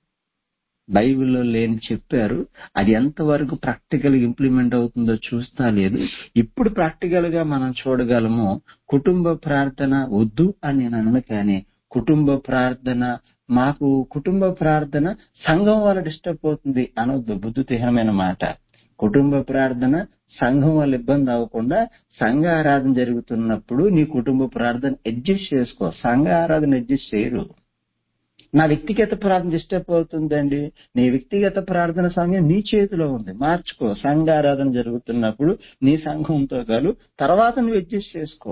బైబిల్లో లేని చెప్పారు అది ఎంతవరకు ప్రాక్టికల్ ఇంప్లిమెంట్ అవుతుందో చూస్తా లేదు ఇప్పుడు ప్రాక్టికల్ గా మనం చూడగలము కుటుంబ ప్రార్థన వద్దు అని నేను అనను కానీ కుటుంబ ప్రార్థన మాకు కుటుంబ ప్రార్థన సంఘం వల్ల డిస్టర్బ్ అవుతుంది అనొద్దు బుద్ధిహీనమైన మాట కుటుంబ ప్రార్థన సంఘం వల్ల ఇబ్బంది అవ్వకుండా సంఘ ఆరాధన జరుగుతున్నప్పుడు నీ కుటుంబ ప్రార్థన అడ్జస్ట్ చేసుకో సంఘ ఆరాధన అడ్జస్ట్ చేయరు నా వ్యక్తిగత ప్రార్థన డిస్టర్బ్ అవుతుందండి నీ వ్యక్తిగత ప్రార్థన సమయం నీ చేతిలో ఉంది మార్చుకో సంఘ ఆరాధన జరుగుతున్నప్పుడు నీ సంఘంతో కలు తర్వాత నువ్వు అడ్జస్ట్ చేసుకో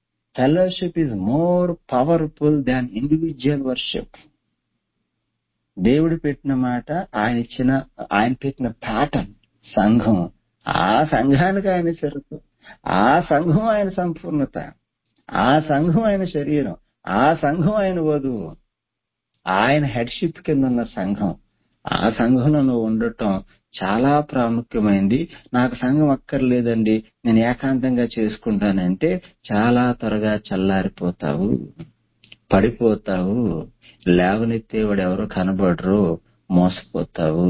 fellowship is more powerful than individual worship దేవుడు పెట్టిన మాట ఆయన ఇచ్చిన ఆయన పెట్టిన ప్యాటర్న్ సంఘం ఆ సంఘానికి ఆయన చెరుకు ఆ సంఘం ఆయన సంపూర్ణత ఆ సంఘం ఆయన శరీరం ఆ సంఘం ఆయన వధువు ఆయన హెడ్షిప్ కింద ఉన్న సంఘం ఆ సంఘంలో నువ్వు ఉండటం చాలా ప్రాముఖ్యమైంది నాకు సంఘం అక్కర్లేదండి నేను ఏకాంతంగా చేసుకుంటానంటే చాలా త్వరగా చల్లారిపోతావు పడిపోతావు లేవనెత్తేవాడు ఎవరు కనబడరు మోసపోతావు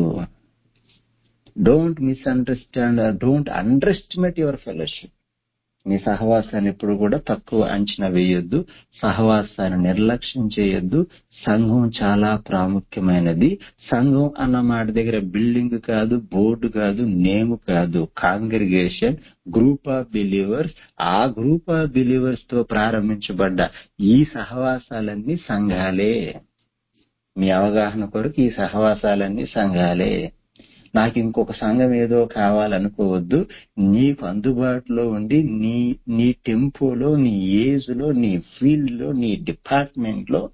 don't misunderstand don't underestimate your fellowship నీ సహవాసాన్ని ఎప్పుడు కూడా తక్కువ అంచనా వేయొద్దు సహవాసాన్ని నిర్లక్ష్యం చేయొద్దు సంఘం చాలా ప్రాముఖ్యమైనది సంఘం అన్న మాట దగ్గర బిల్డింగ్ కాదు బోర్డు కాదు నేమ్ కాదు కాంగ్రిగేషన్ గ్రూప్ ఆఫ్ బిలీవర్స్ ఆ గ్రూప్ ఆఫ్ బిలీవర్స్ తో ప్రారంభించబడ్డ ఈ సహవాసాలన్నీ సంఘాలే మీ అవగాహన కొరకు ఈ సహవాసాలన్నీ సంఘాలే నాకు ఇంకొక సంఘం ఏదో కావాలనుకోవద్దు నీకు అందుబాటులో ఉండి నీ నీ టెంపోలో నీ ఏజ్ లో నీ ఫీల్డ్ లో నీ డిపార్ట్మెంట్ లో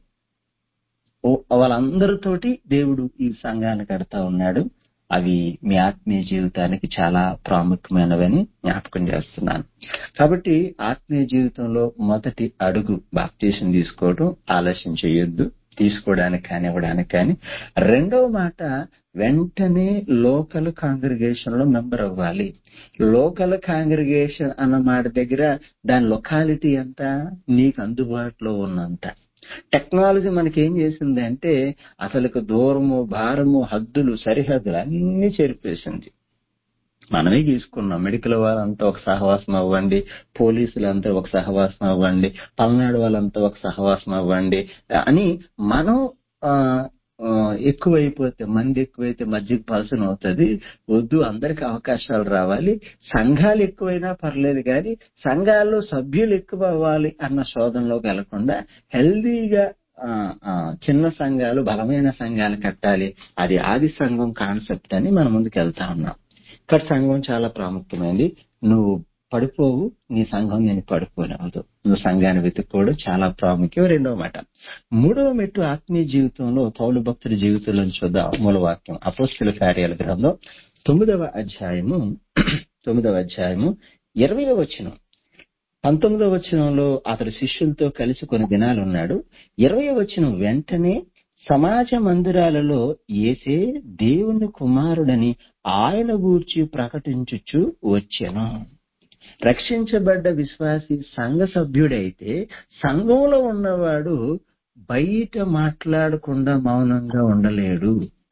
ఓ- వాళ్ళందరితోటి దేవుడు ఈ సంఘాన్ని కడతా ఉన్నాడు అవి మీ ఆత్మీయ జీవితానికి చాలా ప్రాముఖ్యమైనవని జ్ఞాపకం చేస్తున్నాను కాబట్టి ఆత్మీయ జీవితంలో మొదటి అడుగు బాప్తీసం తీసుకోవడం ఆలస్యం చేయొద్దు తీసుకోవడానికి కానీ ఇవ్వడానికి కానీ రెండవ మాట వెంటనే లోకల్ కాంగ్రిగేషన్ లో మెంబర్ అవ్వాలి లోకల్ కాంగ్రిగేషన్ అన్న మాట దగ్గర దాని లొకాలిటీ ఎంత నీకు అందుబాటులో ఉన్నంత టెక్నాలజీ మనకి ఏం చేసింది అంటే అసలుకు దూరము భారము హద్దులు సరిహద్దులు అన్ని చెరిపేసింది మనమే తీసుకున్నాం మెడికల్ వాళ్ళంతా ఒక సహవాసం అవ్వండి పోలీసులంతా ఒక సహవాసం అవ్వండి పల్నాడు వాళ్ళంతా ఒక సహవాసం అవ్వండి అని మనం ఆ, ఆ, ఎక్కువైపోతే మంది ఎక్కువైతే మధ్యకి పలసన అవుతుంది వద్దు అందరికి అవకాశాలు రావాలి సంఘాలు ఎక్కువైనా పర్లేదు కానీ సంఘాల్లో సభ్యులు ఎక్కువ అవ్వాలి అన్న శోధనలోకి వెళ్లకుండా హెల్దీగా ఆ, ఆ, చిన్న సంఘాలు బలమైన సంఘాలు కట్టాలి అది ఆది సంఘం కాన్సెప్ట్ అని మనం ముందుకు వెళ్తా ఉన్నాం ఇక్కడ సంఘం చాలా ప్రాముఖ్యమైనది నువ్వు పడిపోవు నీ సంఘం నేను పడిపోనివ్వదు నువ్వు సంఘాన్ని వెతుక్కోవడం చాలా ప్రాముఖ్యం రెండవ మాట మూడవ మెట్టు ఆత్మీయ జీవితంలో పౌలు భక్తుడి జీవితంలో చూద్దాం మూలవాక్యం అపోస్తుల కార్యాల గ్రంథం తొమ్మిదవ అధ్యాయము తొమ్మిదవ అధ్యాయము ఇరవై వచనం పంతొమ్మిదవ వచనంలో అతడు శిష్యులతో కలిసి కొన్ని దినాలు ఉన్నాడు ఇరవై వచనం వెంటనే సమాజ మందిరాలలో ఏసే దేవుని కుమారుడని ఆయన గూర్చి ప్రకటించుచు వచ్చెను రక్షించబడ్డ విశ్వాసి సంఘ సభ్యుడైతే సంఘంలో ఉన్నవాడు బయట మాట్లాడకుండా మౌనంగా ఉండలేడు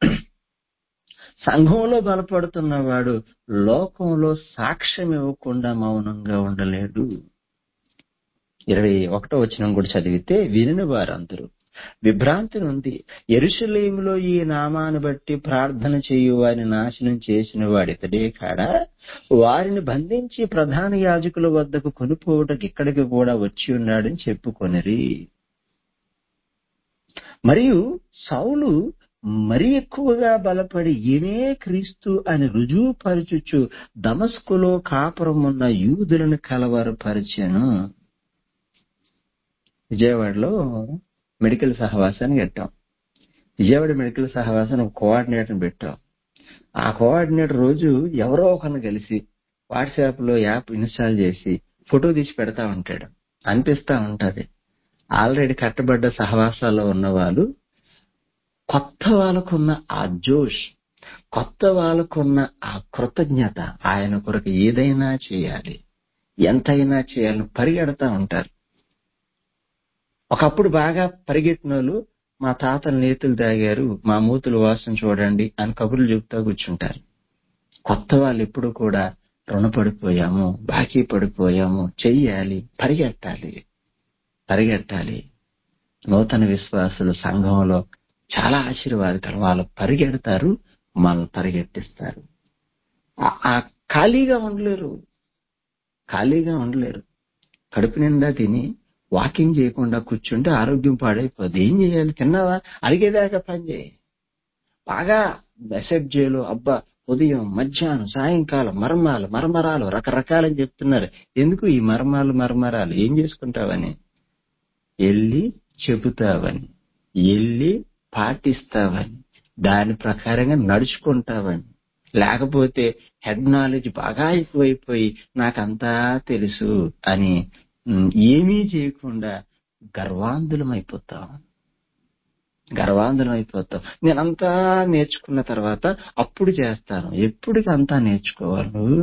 సంఘంలో బలపడుతున్నవాడు లోకంలో సాక్ష్యం ఇవ్వకుండా మౌనంగా ఉండలేడు ఇరవై ఒకటో వచనం కూడా చదివితే వినిన వారందరూ విభ్రాంతి ఉంది ఎరుషలేములో ఈ నామాన్ని బట్టి ప్రార్థన చేయు వారిని నాశనం చేసిన వాడితడే కాడా వారిని బంధించి ప్రధాన యాజకుల వద్దకు కొనుక్కోవటకు ఇక్కడికి కూడా వచ్చి ఉన్నాడని చెప్పుకొనిరి మరియు సౌలు మరి ఎక్కువగా బలపడి ఈయనే క్రీస్తు అని రుజువుపరచుచు దమస్కులో కాపురం ఉన్న యూదులను కలవరపరిచెను విజయవాడలో మెడికల్ సహవాసాన్ని కట్టాం విజయవాడ మెడికల్ సహవాసాన్ని ఒక కోఆర్డినేటర్ పెట్టాం ఆ కోఆర్డినేటర్ రోజు ఎవరో ఒకరిని కలిసి వాట్సాప్ లో యాప్ ఇన్స్టాల్ చేసి ఫోటో తీసి పెడతా ఉంటాడు అనిపిస్తా ఉంటది ఆల్రెడీ కట్టబడ్డ సహవాసాల్లో ఉన్న వాళ్ళు కొత్త వాళ్ళకున్న ఆ జోష్ కొత్త వాళ్ళకున్న ఆ కృతజ్ఞత ఆయన కొరకు ఏదైనా చేయాలి ఎంతైనా చేయాలని పరిగెడతా ఉంటారు ఒకప్పుడు బాగా పరిగెట్టిన వాళ్ళు మా తాతలు నేతులు తాగారు మా మూతులు వాసన చూడండి అని కబుర్లు చెబుతా కూర్చుంటారు కొత్త వాళ్ళు ఎప్పుడు కూడా రుణపడిపోయాము బాకీ పడిపోయాము చెయ్యాలి పరిగెట్టాలి పరిగెట్టాలి నూతన విశ్వాసులు సంఘంలో చాలా ఆశీర్వాదకరం వాళ్ళు పరిగెడతారు మనల్ని పరిగెట్టిస్తారు ఆ- ఆ ఖాళీగా ఉండలేరు ఖాళీగా ఉండలేరు కడుపు నిండా తిని వాకింగ్ చేయకుండా కూర్చుంటే ఆరోగ్యం పాడైపోద్ది ఏం చేయాలి తిన్నావా అడిగేదాకా పని చేయి బాగా మెసేజ్ చేయలు అబ్బా ఉదయం మధ్యాహ్నం సాయంకాలం మర్మాలు మర్మరాలు రకరకాలని చెప్తున్నారు ఎందుకు ఈ మర్మాలు మర్మరాలు ఏం చేసుకుంటావని వెళ్ళి చెబుతావని వెళ్ళి పాటిస్తావని దాని ప్రకారంగా నడుచుకుంటావని లేకపోతే హెడ్ నాలెడ్జ్ బాగా ఎక్కువైపోయి నాకంతా తెలుసు అని ఉమ్, ఏమీ చేయకుండా గర్వాంధులం అయిపోతాం గర్వాంధులం అయిపోతాం నేనంతా నేర్చుకున్న తర్వాత అప్పుడు చేస్తాను ఎప్పటికి అంతా నేర్చుకోవాలి నువ్వు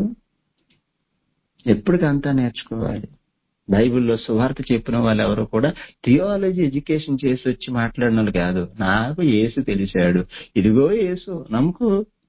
ఎప్పటికి అంతా నేర్చుకోవాలి బైబిల్లో సువార్త చెప్పిన వాళ్ళు ఎవరు కూడా థియాలజీ ఎడ్యుకేషన్ చేసి వచ్చి మాట్లాడిన వాళ్ళు కాదు నాకు యేసు తెలిసాడు ఇదిగో యేసు నమ్ముకో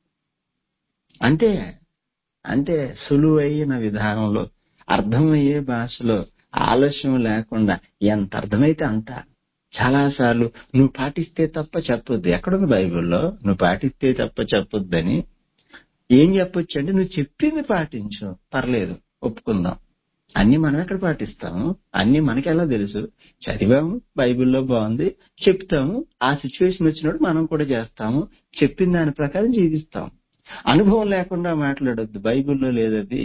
అంటే అంటే సులువైన విధానంలో అర్థమయ్యే భాషలో ఆలస్యం లేకుండా ఎంత అర్థమైతే అంత చాలాసార్లు నువ్వు పాటిస్తే తప్ప చెప్పొద్దు ఎక్కడుంది బైబిల్లో నువ్వు పాటిస్తే తప్ప చెప్పొద్దని ఏం చెప్పొచ్చు అంటే నువ్వు చెప్పింది పాటించు పర్లేదు ఒప్పుకుందాం అన్ని మనం ఎక్కడ పాటిస్తాము అన్ని మనకి ఎలా తెలుసు చదివాము బైబిల్లో బాగుంది చెప్తాము ఆ సిచ్యువేషన్ వచ్చినప్పుడు మనం కూడా చేస్తాము చెప్పిన దాని ప్రకారం జీవిస్తాం అనుభవం లేకుండా మాట్లాడొద్దు బైబిల్లో లేదది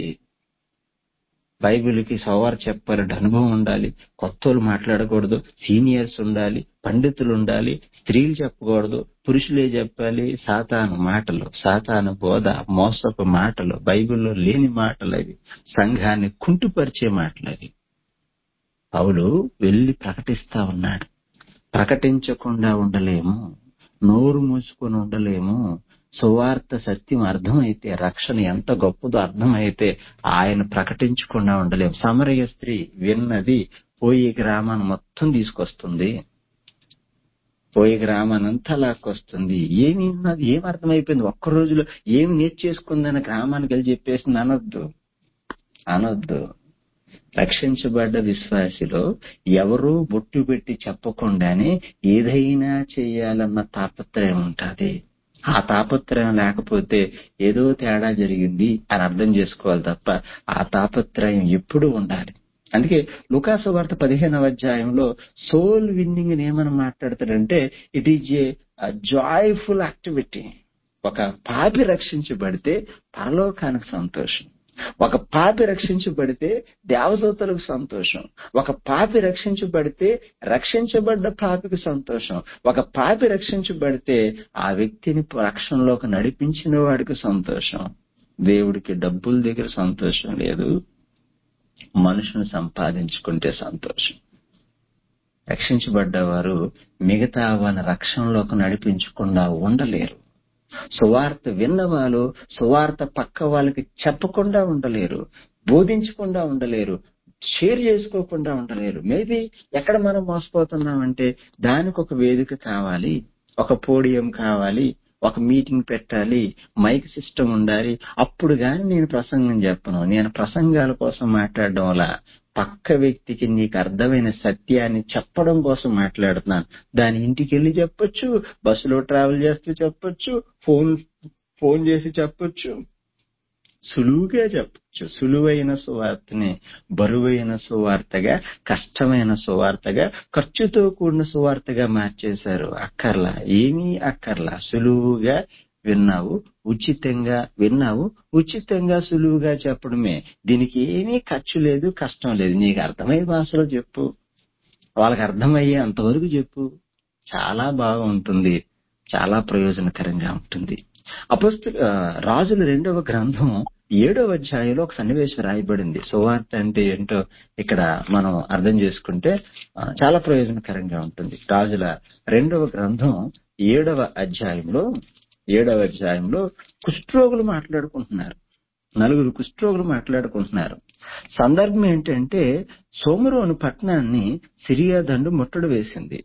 బైబిల్కి సోవారు చెప్పాలంటే అనుభవం ఉండాలి కొత్తలు మాట్లాడకూడదు సీనియర్స్ ఉండాలి పండితులు ఉండాలి స్త్రీలు చెప్పకూడదు పురుషులే చెప్పాలి సాతాను మాటలు సాతాను బోధ మోసపు మాటలు బైబిల్లో లేని మాటలు అవి సంఘాన్ని కుంటుపరిచే మాటలు అవి పౌలు వెళ్లి ప్రకటిస్తా ఉన్నాడు ప్రకటించకుండా ఉండలేము నోరు మూసుకొని ఉండలేము సువార్త సత్యం అర్థమైతే రక్షణ ఎంత గొప్పదో అర్థమైతే ఆయన ప్రకటించకుండా ఉండలేము సమరయ స్త్రీ విన్నది పోయి గ్రామాన్ని మొత్తం తీసుకొస్తుంది పోయి గ్రామాన్ని అంతా లాక్కొస్తుంది ఏమి ఉన్నది ఏం అర్థమైపోయింది ఒక్క రోజులో ఏమి నేర్చేసుకుందని గ్రామానికి వెళ్ళి చెప్పేసింది అనొద్దు అనొద్దు రక్షించబడ్డ విశ్వాసిలో ఎవరూ బొట్టు పెట్టి చెప్పకుండానే ఏదైనా చేయాలన్న తాపత్రయం ఉంటుంది ఆ తాపత్రయం లేకపోతే ఏదో తేడా జరిగింది అని అర్థం చేసుకోవాలి తప్ప ఆ తాపత్రయం ఎప్పుడూ ఉండాలి అందుకే లుకాసు వార్త పదిహేనవ అధ్యాయంలో సోల్ విన్నింగ్ ఏమని మాట్లాడతాడంటే it is a joyful activity ఒక పాపి రక్షించబడితే పరలోకానికి సంతోషం ఒక పాపి రక్షించబడితే దేవదూతలకు సంతోషం ఒక పాపి రక్షించబడితే రక్షించబడ్డ పాపికి సంతోషం ఒక పాపి రక్షించబడితే ఆ వ్యక్తిని రక్షణలోకి నడిపించిన వాడికి సంతోషం దేవుడికి డబ్బుల దగ్గర సంతోషం లేదు మనుషుని సంపాదించుకుంటే సంతోషం రక్షించబడ్డవారు మిగతా వాళ్ళ రక్షణలోకి నడిపించకుండా ఉండలేరు సువార్త విన్నవాళ్ళు సువార్త పక్క వాళ్ళకి చెప్పకుండా ఉండలేరు బోధించకుండా ఉండలేరు షేర్ చేసుకోకుండా ఉండలేరు మేబీ ఎక్కడ మనం మోసపోతున్నామంటే దానికి ఒక వేదిక కావాలి ఒక పోడియం కావాలి ఒక మీటింగ్ పెట్టాలి మైక్ సిస్టమ్ ఉండాలి అప్పుడు గాని నేను ప్రసంగం చెప్పను నేను ప్రసంగాల కోసం మాట్లాడడం వల్ల పక్క వ్యక్తికి నీకు అర్థమైన సత్యాన్ని చెప్పడం కోసం మాట్లాడుతున్నాను దాని ఇంటికి వెళ్ళి చెప్పొచ్చు బస్సులో ట్రావెల్ చేస్తూ చెప్పొచ్చు ఫోన్ ఫోన్ చేసి చెప్పొచ్చు సులువుగా చెప్పొచ్చు సులువైన సువార్తని బరువైన సువార్తగా కష్టమైన సువార్తగా ఖర్చుతో కూడిన సువార్తగా మార్చేశారు అక్కర్లా ఏమీ అక్కర్లా సులువుగా విన్నావు ఉచితంగా విన్నావు ఉచితంగా సులువుగా చెప్పడమే దీనికి ఏమీ ఖర్చు లేదు కష్టం లేదు నీకు అర్థమయ్యే భాషలో చెప్పు వాళ్ళకి అర్థమయ్యే అంతవరకు చెప్పు చాలా బాగుంటుంది చాలా ప్రయోజనకరంగా ఉంటుంది అపస్తు రాజుల రెండవ గ్రంథం ఏడవ అధ్యాయంలో ఒక సన్నివేశం రాయబడింది సువార్త అంటే ఏంటో ఇక్కడ మనం అర్థం చేసుకుంటే ఆ, చాలా ప్రయోజనకరంగా ఉంటుంది రాజుల రెండవ గ్రంథం ఏడవ అధ్యాయంలో ఏడవ అధ్యాయంలో కుష్ఠరోగులు మాట్లాడుకుంటున్నారు నలుగురు కుష్ఠరోగులు మాట్లాడుకుంటున్నారు సందర్భం ఏంటంటే సోమరోను పట్టణాన్ని సిరియా దండు ముట్టడి వేసింది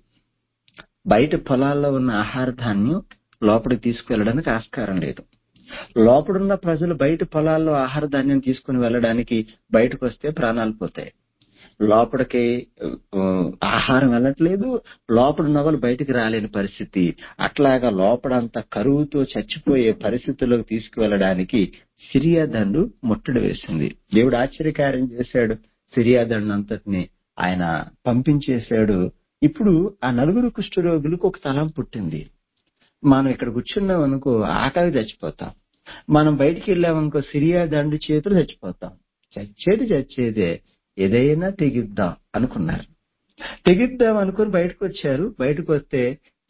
బయట పొలాల్లో ఉన్న ఆహార ధాన్యం లోపలికి తీసుకువెళ్ళడానికి ఆస్కారం లేదు లోపడున్న ప్రజలు బయట పొలాల్లో ఆహార ధాన్యం తీసుకుని వెళ్ళడానికి బయటకు వస్తే ప్రాణాలు పోతాయి లోపలికి ఆ, ఆహారం వెళ్ళట్లేదు లోపడున్న వాళ్ళు బయటికి రాలేని పరిస్థితి అట్లాగా లోపడంతా కరువుతో చచ్చిపోయే పరిస్థితుల్లోకి తీసుకువెళ్ళడానికి సిరియా దండు ముట్టడి వేసింది దేవుడు ఆశ్చర్యకార్యం చేశాడు సిరియా దండు అంతటిని ఆయన పంపించేశాడు ఇప్పుడు ఆ నలుగురు కుష్ఠరోగులకు ఒక తలం పుట్టింది మనం ఇక్కడ కూర్చున్నాం అనుకో ఆకలి చచ్చిపోతాం మనం బయటికి వెళ్ళామనుకో సిరియా దండు చేతులు చచ్చిపోతాం చచ్చేది చచ్చేదే ఏదైనా తెగిద్దాం అనుకున్నారు తెగిద్దాం అనుకుని బయటకు వచ్చారు బయటకు వస్తే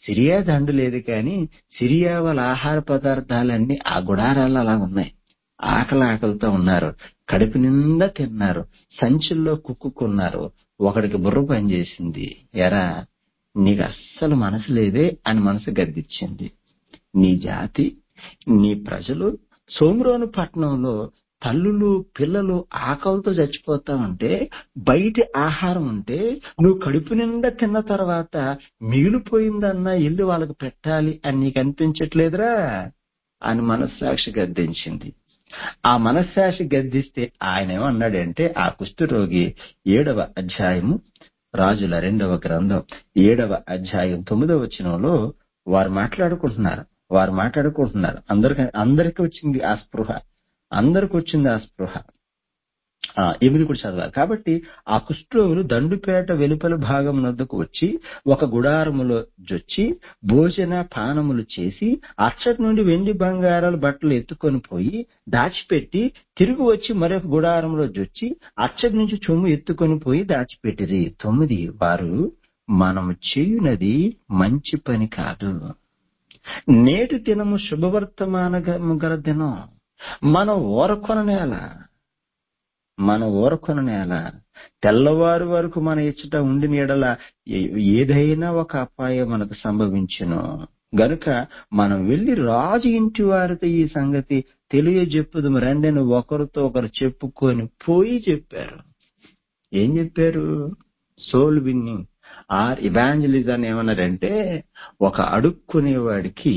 సిరియా దండు లేదు కానీ సిరియా వాళ్ళ ఆహార పదార్థాలన్నీ ఆ గుడారాల్లో అలా ఉన్నాయి ఆకలి ఆకలితో ఉన్నారు కడుపు నిండా తిన్నారు సంచుల్లో కుక్కుకున్నారు ఒకడికి బుర్ర పనిచేసింది ఎరా నీకు అస్సలు మనసు లేదే అని మనసు గద్దిచ్చింది నీ జాతి నీ ప్రజలు సోమరోను పట్టణంలో తల్లులు పిల్లలు ఆకలితో చచ్చిపోతా ఉంటే బయటి ఆహారం ఉంటే నువ్వు కడుపు నిండా తిన్న తర్వాత మిగిలిపోయిందన్నా ఇల్లు వాళ్ళకి పెట్టాలి అని నీకు అనిపించట్లేదురా అని మనస్సాక్షి గద్దించింది ఆ మనస్సాక్షి గద్దిస్తే ఆయన ఏమన్నాడంటే ఆ కుష్ఠరోగి ఏడవ అధ్యాయము రాజుల రెండవ గ్రంథం ఏడవ అధ్యాయం తొమ్మిదవ వచనంలో వారు మాట్లాడుకుంటున్నారు వారు మాట్లాడుకుంటున్నారు అందరికి అందరికి వచ్చింది ఆ స్పృహ అందరికి వచ్చింది ఆ స్పృహ ఆ, ఎనిమిది కూడా చదవాలి కాబట్టి ఆ కుష్ఠరోగులు దండుపేట వెలుపల భాగం వద్దకు వచ్చి ఒక గుడారములో జొచ్చి భోజన పానములు చేసి అచ్చటి నుండి వెండి బంగారాల బట్టలు ఎత్తుకొని పోయి దాచిపెట్టి తిరిగి వచ్చి మరొక గుడారంలో జొచ్చి అచ్చటి నుంచి చొమ్ము ఎత్తుకొని పోయి దాచిపెట్టిరి తొమ్మిది వారు మనము చేయునది మంచి పని కాదు నేటి దినము శుభవర్తమానము గల దినం మనం ఓరకొన నేల మన ఓరకొన నేల తెల్లవారు వరకు మన ఇచ్చట ఉండిన ఎడల ఏ- ఏదైనా ఒక అపాయం మనకు సంభవించును గనుక మనం వెళ్లి రాజు ఇంటి వారితో ఈ సంగతి తెలియజెప్పుదు రండి అని ఒకరితో ఒకరు చెప్పుకొని పోయి చెప్పారు ఏం చెప్పారు సోల్ విన్నింగ్ ఆర్ ఇవాంజలిజం ఏమన్నారంటే ఒక అడుక్కునేవాడికి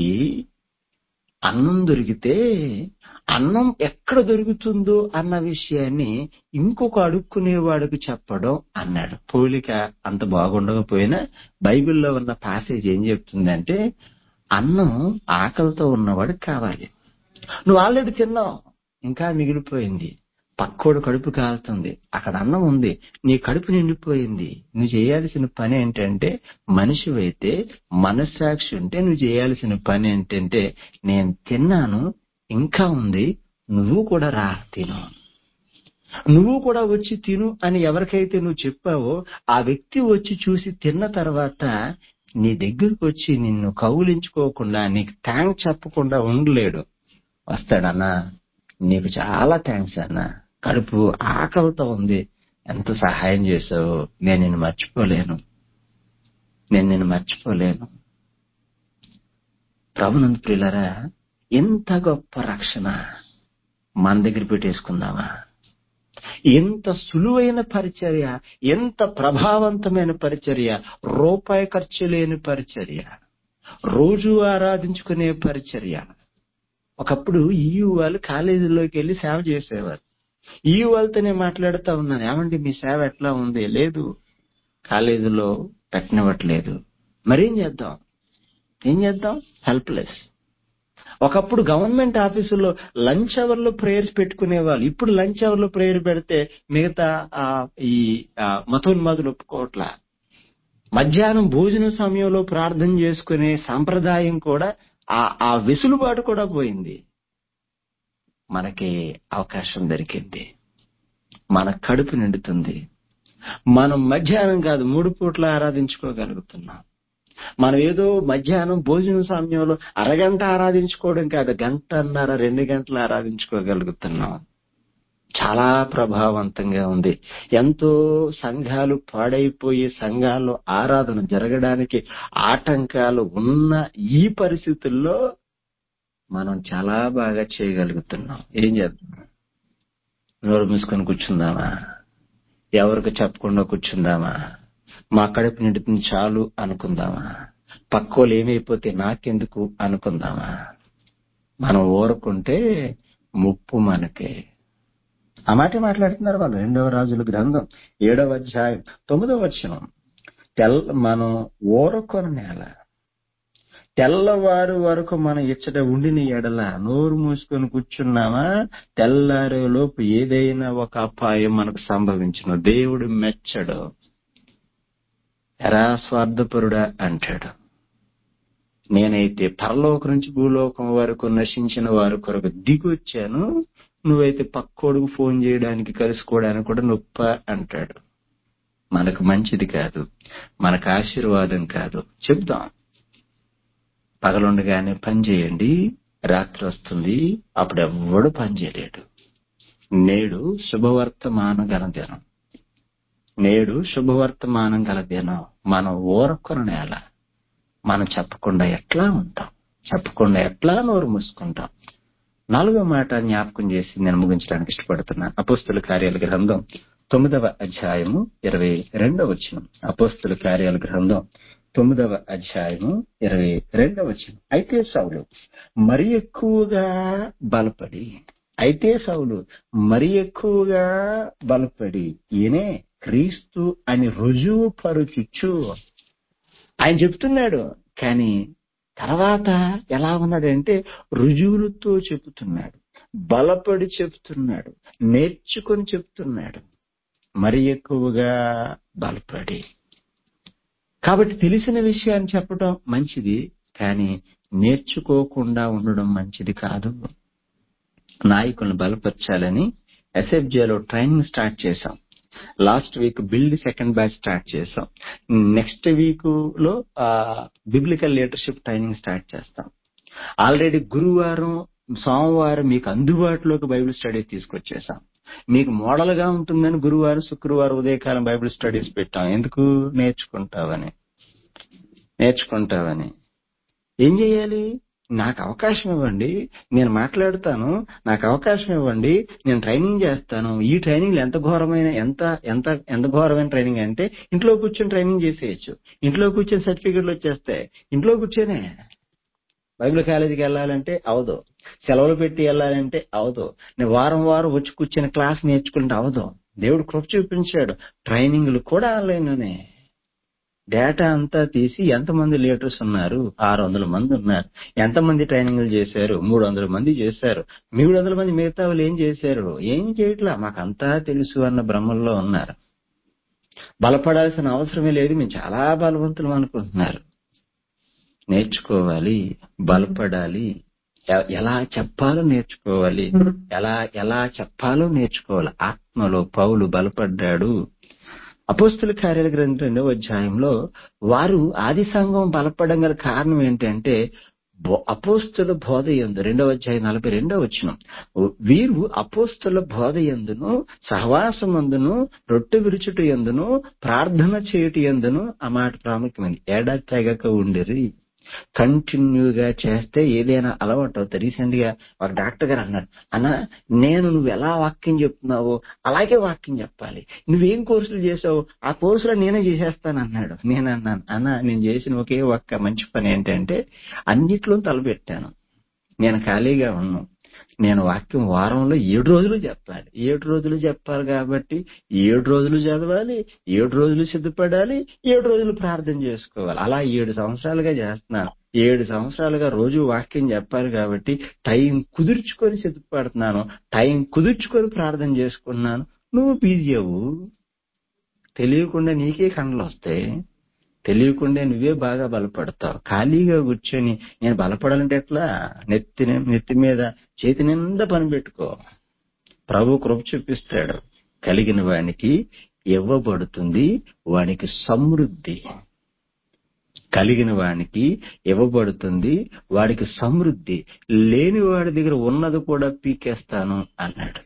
అన్నం దొరికితే అన్నం ఎక్కడ దొరుకుతుందో అన్న విషయాన్ని ఇంకొక అడుక్కునేవాడికి చెప్పడం అన్నాడు పోలిక అంత బాగుండకపోయినా బైబిల్లో ఉన్న పాసేజ్ ఏం చెప్తుందంటే అన్నం ఆకలితో ఉన్నవాడికి కావాలి నువ్వు ఆల్రెడీ తిన్నావు ఇంకా మిగిలిపోయింది పక్కోడు కడుపు కాలుతుంది అక్కడ అన్నం ఉంది నీ కడుపు నిండిపోయింది నువ్వు చేయాల్సిన పని ఏంటంటే మనిషివైతే మనస్సాక్షి ఉంటే నువ్వు చేయాల్సిన పని ఏంటంటే నేను తిన్నాను ఇంకా ఉంది నువ్వు కూడా రా తిను నువ్వు కూడా వచ్చి తిను అని ఎవరికైతే నువ్వు చెప్పావో ఆ వ్యక్తి వచ్చి చూసి తిన్న తర్వాత నీ దగ్గరకు వచ్చి నిన్ను కౌలించుకోకుండా నీకు థ్యాంక్స్ చెప్పకుండా ఉండలేడు వస్తాడన్నా నీకు చాలా థ్యాంక్స్ అన్న కడుపు ఆకలితో ఉంది ఎంత సహాయం చేసావు నేను నిన్ను మర్చిపోలేను నేను నిన్ను మర్చిపోలేను ప్రభునందు ప్రియులరా ఎంత గొప్ప రక్షణ మన దగ్గర పెట్టేసుకుందామా ఎంత సులువైన పరిచర్య ఎంత ప్రభావవంతమైన పరిచర్య రూపాయి ఖర్చు లేని పరిచర్య రోజు ఆరాధించుకునే పరిచర్య ఒకప్పుడు ఈయు వాళ్ళు కాలేజీలోకి వెళ్ళి సేవ చేసేవారు ఈ వాళ్ళతోనే మాట్లాడుతూ ఉన్నాను ఏమండి మీ సేవ ఎట్లా ఉంది లేదు కాలేజీలో పెట్టనివ్వట్లేదు మరేం చేద్దాం ఏం చేద్దాం హెల్ప్లెస్ ఒకప్పుడు గవర్నమెంట్ ఆఫీసుల్లో లంచ్ అవర్ లో ప్రేయర్స్ పెట్టుకునేవాళ్ళు ఇప్పుడు లంచ్ అవర్ లో ప్రేయర్ పెడితే మిగతా ఆ, ఈ ఆ, మతోన్మాదులు ఒప్పుకోవట్లా మధ్యాహ్నం భోజన సమయంలో ప్రార్థన చేసుకునే సంప్రదాయం కూడా ఆ ఆ వెసులుబాటు కూడా పోయింది మనకి అవకాశం దొరికింది మన కడుపు నిండుతుంది మనం మధ్యాహ్నం కాదు మూడు పూట్ల ఆరాధించుకోగలుగుతున్నాం మనం ఏదో మధ్యాహ్నం భోజన సమయంలో అరగంట ఆరాధించుకోవడం కాదు గంటన్నర రెండు గంటలు ఆరాధించుకోగలుగుతున్నాం చాలా ప్రభావవంతంగా ఉంది ఎంతో సంఘాలు పాడైపోయి సంఘాల్లో ఆరాధన జరగడానికి ఆటంకాలు ఉన్న ఈ పరిస్థితుల్లో మనం చాలా బాగా చేయగలుగుతున్నాం ఏం చేద్దాం నోరు మూసుకొని కూర్చుందామా ఎవరికి చెప్పకుండా కూర్చుందామా మా కడుపు నిండుతుంది చాలు అనుకుందామా పక్కోలు ఏమైపోతే నాకెందుకు అనుకుందామా మనం ఊరుకుంటే ముప్పు మనకే ఆ మాట మాట్లాడుతున్నారు వాళ్ళు రెండవ రాజుల గ్రంథం ఏడవ అధ్యాయం తొమ్మిదవ వచనం తెల్ మనం ఊరకొని నేల తెల్లవారు వరకు మన ఇచ్చట ఉండిన ఎడల నోరు మూసుకొని కూర్చున్నామా తెల్లారే లోపు ఏదైనా ఒక అపాయం మనకు సంభవించును దేవుడు మెచ్చడు ఎరా స్వార్థపరుడా అంటాడు నేనైతే పరలోకం నుంచి భూలోకం వరకు నశించిన వారి కొరకు దిగొచ్చాను నువ్వైతే పక్కోడుకు ఫోన్ చేయడానికి కలుసుకోవడానికి కూడా నొప్ప అంటాడు మనకు మంచిది కాదు మనకు ఆశీర్వాదం కాదు చెప్దాం పగలుండగానే పని చేయండి రాత్రి వస్తుంది అప్పుడు ఎవ్వడు పని చేయలేడు నేడు శుభవర్తమానం గల దినం నేడు శుభవర్తమానం గల దినం మనం ఊరకొన నేల మనం చెప్పకుండా ఎట్లా ఉంటాం చెప్పకుండా ఎట్లా నోరు మూసుకుంటాం నాలుగో మాట జ్ఞాపకం చేసి నేను ముగించడానికి ఇష్టపడుతున్నాను అపోస్తుల కార్యాల గ్రంథం తొమ్మిదవ అధ్యాయము ఇరవై రెండవ వచనం అపోస్తుల కార్యాల గ్రంథం తొమ్మిదవ అధ్యాయము ఇరవై రెండవ వచనం అయితే సౌలు మరి ఎక్కువగా బలపడి అయితే సౌలు మరి ఎక్కువగా బలపడి ఈయనే క్రీస్తు అని రుజువు పరుచుచ్చు ఆయన చెప్తున్నాడు కానీ తర్వాత ఎలా ఉన్నాడంటే రుజువులతో చెబుతున్నాడు బలపడి చెప్తున్నాడు నేర్చుకొని చెప్తున్నాడు మరి ఎక్కువగా బలపడి కాబట్టి తెలిసిన విషయాన్ని చెప్పడం మంచిది కానీ నేర్చుకోకుండా ఉండడం మంచిది కాదు నాయకులను బలపరచాలని ఎస్ఎఫ్జేలో ట్రైనింగ్ స్టార్ట్ చేశాం last week build second batch start చేసాం నెక్స్ట్ వీక్ లో బిబ్లికల్ లీడర్షిప్ ట్రైనింగ్ స్టార్ట్ చేస్తాం ఆల్రెడీ గురువారం సోమవారం మీకు అందుబాటులోకి బైబిల్ స్టడీ తీసుకొచ్చేసాం మీకు మోడల్ గా ఉంటుందని గురువారం శుక్రవారం ఉదయకాలం బైబిల్ స్టడీస్ పెట్టాం ఎందుకు నేర్చుకుంటావని నేర్చుకుంటావని ఏం చేయాలి నాకు అవకాశం ఇవ్వండి నేను మాట్లాడుతాను నాకు అవకాశం ఇవ్వండి నేను ట్రైనింగ్ చేస్తాను ఈ ట్రైనింగ్ ఎంత ఘోరమైన ఎంత ఎంత ఎంత ఘోరమైన ట్రైనింగ్ అంటే ఇంట్లో కూర్చొని ట్రైనింగ్ చేసేయచ్చు ఇంట్లో కూర్చొని సర్టిఫికెట్లు వచ్చేస్తాయి ఇంట్లో కూర్చొనే బైబిల్ కాలేజీకి వెళ్ళాలంటే అవదు సెలవులు పెట్టి వెళ్ళాలంటే అవదు నేను వారం వారం వచ్చి కూర్చొని క్లాస్ నేర్చుకుంటే అవదు దేవుడు కృప చూపించాడు ట్రైనింగ్లు కూడా ఆన్లైన్లోనే డేటా అంతా తీసి ఎంతమంది లీడర్స్ ఉన్నారు ఆరు వందల మంది ఉన్నారు ఎంతమంది ట్రైనింగ్లు చేశారు మూడు వందల మంది చేశారు మూడు వందల మంది మిగతా వాళ్ళు ఏం చేశారు ఏం చేయట్లా మాకంతా తెలుసు అన్న భ్రమంలో ఉన్నారు బలపడాల్సిన అవసరమే లేదు మేము చాలా బలవంతులం అనుకుంటున్నారు నేర్చుకోవాలి బలపడాలి ఎ- ఎలా చెప్పాలో నేర్చుకోవాలి ఎలా ఎలా చెప్పాలో నేర్చుకోవాలి ఆత్మలో పౌలు బలపడ్డాడు అపోస్తుల కార్యాల గ్రంథం రెండవ అధ్యాయంలో వారు ఆది సంఘం బలపడడం గల కారణం ఏంటంటే బో- అపోస్తుల బోధ ఎందు రెండవ అధ్యాయం నలభై రెండవ వచ్చిన వీరు అపోస్తుల బోధ ఎందును సహవాసమందును రొట్టె విరుచుట ఎందును ప్రార్థన చేయుట ఎందును ఆ మాట ప్రాముఖ్యమైనది ఏడా తెగక ఉండిరి కంటిన్యూగా చేస్తే ఏదైనా అలవాటు అవుతుంది రీసెంట్ గా ఒక డాక్టర్ గారు అన్నారు అన్న నేను నువ్వు ఎలా వాక్యం చెప్తున్నావో అలాగే వాక్యం చెప్పాలి నువ్వేం కోర్సులు చేసావు ఆ కోర్సులో నేనే చేసేస్తాను అన్నాడు నేను అన్నాను అన్న నేను చేసిన ఒకే ఒక్క మంచి పని ఏంటంటే అన్నిట్లో తలపెట్టాను నేను ఖాళీగా ఉన్నాను నేను వాక్యం వారంలో ఏడు రోజులు చెప్పాలి ఏడు రోజులు చెప్పాలి కాబట్టి ఏడు రోజులు చదవాలి ఏడు రోజులు సిద్ధపడాలి ఏడు రోజులు ప్రార్థన చేసుకోవాలి అలా ఏడు సంవత్సరాలుగా చేస్తున్నాను ఏడు సంవత్సరాలుగా రోజు వాక్యం చెప్పాలి కాబట్టి టైం కుదుర్చుకొని సిద్ధపడుతున్నాను టైం కుదుర్చుకొని ప్రార్థన చేసుకున్నాను నువ్వు బిజీ అవ్వు తెలియకుండా నీకే కళ్ళు వస్తాయి తెలియకుండా నువ్వే బాగా బలపడతావు ఖాళీగా కూర్చొని నేను బలపడాలంటే ఎట్లా నెత్తి నెత్తి మీద చేతి నిండా పని పెట్టుకో ప్రభు కృప చూపిస్తాడు కలిగిన వానికి ఇవ్వబడుతుంది వానికి సమృద్ధి కలిగిన వానికి ఇవ్వబడుతుంది వాడికి సమృద్ధి లేని వాడి దగ్గర ఉన్నది కూడా పీకేస్తాను అన్నాడు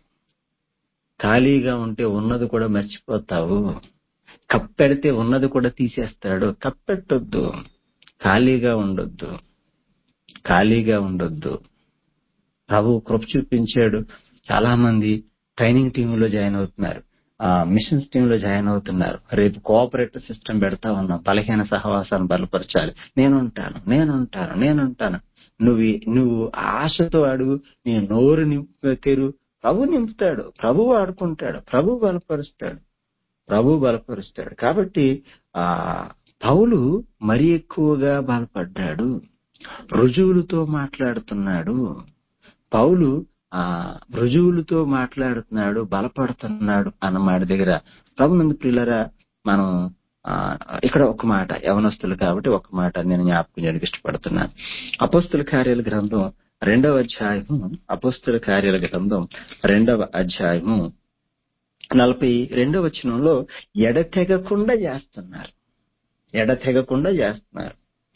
ఖాళీగా ఉంటే ఉన్నది కూడా మర్చిపోతావు కప్పెడితే ఉన్నది కూడా తీసేస్తాడు కప్పెట్టొద్దు ఖాళీగా ఉండొద్దు ఖాళీగా ఉండొద్దు ప్రభు కృప చూపించాడు చాలా మంది ట్రైనింగ్ టీమ్ లో జాయిన్ అవుతున్నారు ఆ మిషన్స్ టీమ్ లో జాయిన్ అవుతున్నారు రేపు కోఆపరేటివ్ సిస్టమ్ పెడతా ఉన్నాం బలహీన సహవాసాన్ని బలపరచాలి నేను ఉంటాను నేను ఉంటాను నేను ఉంటాను నువ్వు నువ్వు ఆశతో అడుగు నీ నోరు నింపు తెరు ప్రభు నింపుతాడు ప్రభు ఆడుకుంటాడు ప్రభు బలపరుస్తాడు ప్రభు బలపరుస్తాడు కాబట్టి ఆ పౌలు మరి ఎక్కువగా బలపడ్డాడు రుజువులతో మాట్లాడుతున్నాడు పౌలు ఆ రుజువులతో మాట్లాడుతున్నాడు బలపడుతున్నాడు అన్న మాట దగ్గర ప్రభు నందు ప్రియులరా మనం ఆ, ఇక్కడ ఒక మాట యవనస్తులు కాబట్టి ఒక మాట నేను జ్ఞాపకం చేయడానికి ఇష్టపడుతున్నాను అపస్తుల కార్యాల గ్రంథం రెండవ అధ్యాయము అపస్తుల కార్యాల గ్రంథం రెండవ అధ్యాయము నలభై రెండవ వచనంలో ఎడతెగకుండా చేస్తున్నారు ఎడతెగకుండా చేస్తున్నారు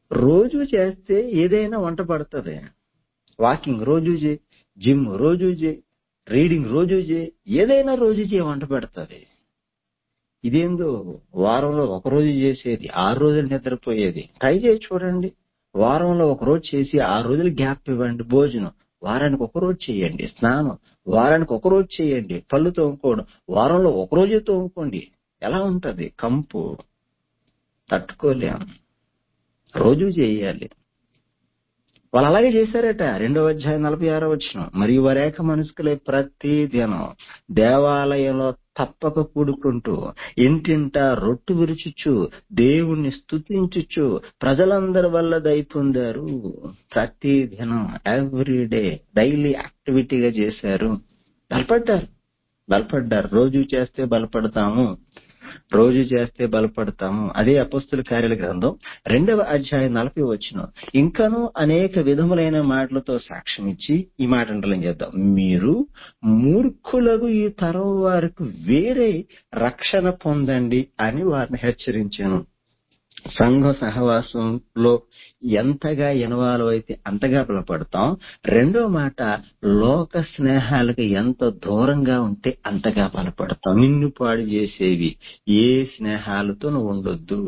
రోజు చేస్తే ఏదైనా వంట పడుతుంది వాకింగ్ రోజు చేయి జిమ్ రోజు చేయి రీడింగ్ రోజు చేయి ఏదైనా రోజు చేయి వంట పెడుతుంది ఇదేందో వారంలో ఒక రోజు చేసేది ఆరు రోజులు నిద్రపోయేది ట్రై చేసి చూడండి వారంలో ఒక రోజు చేసి ఆరు రోజులు గ్యాప్ ఇవ్వండి భోజనం వారానికి ఒక రోజు చేయండి స్నానం వారానికి ఒక రోజు చేయండి పళ్ళు తోముకోవడం వారంలో ఒక రోజే తోముకోండి ఎలా ఉంటది కంపు తట్టుకోలేం రోజు చేయాలి వాళ్ళు అలాగే చేశారట రెండవ అధ్యాయం నలభై ఆరో వచ్చిన మరియు వారేక మనుషులే ప్రతి దినం దేవాలయంలో తప్పక కూడుకుంటూ ఇంటింట రొట్టు విరుచుచు దేవుణ్ణి స్తుతించుచు ప్రజలందరి వల్ల దయ పొందారు ప్రతి దినం ఎవ్రీ డే డైలీ యాక్టివిటీగా చేశారు బలపడ్డారు బలపడ్డారు రోజు చేస్తే బలపడతాము రోజు చేస్తే బలపడతాము అదే అపస్తుల కార్యాల గ్రంథం రెండవ అధ్యాయం నలభై వచ్చిన ఇంకనూ అనేక విధములైన మాటలతో సాక్ష్యం ఇచ్చి ఈ మాట అంటలం చేద్దాం మీరు మూర్ఖులకు ఈ తరం వారికి వేరే రక్షణ పొందండి అని వారిని హెచ్చరించాను సంఘ సహవాసంలో ఎంతగా ఇన్వాల్వ్ అయితే అంతగా బలపడతాం రెండో మాట లోక స్నేహాలకు ఎంత దూరంగా ఉంటే అంతగా బలపడతాం నిన్ను పాడు చేసేవి ఏ స్నేహాలతో నువ్వు ఉండొద్దు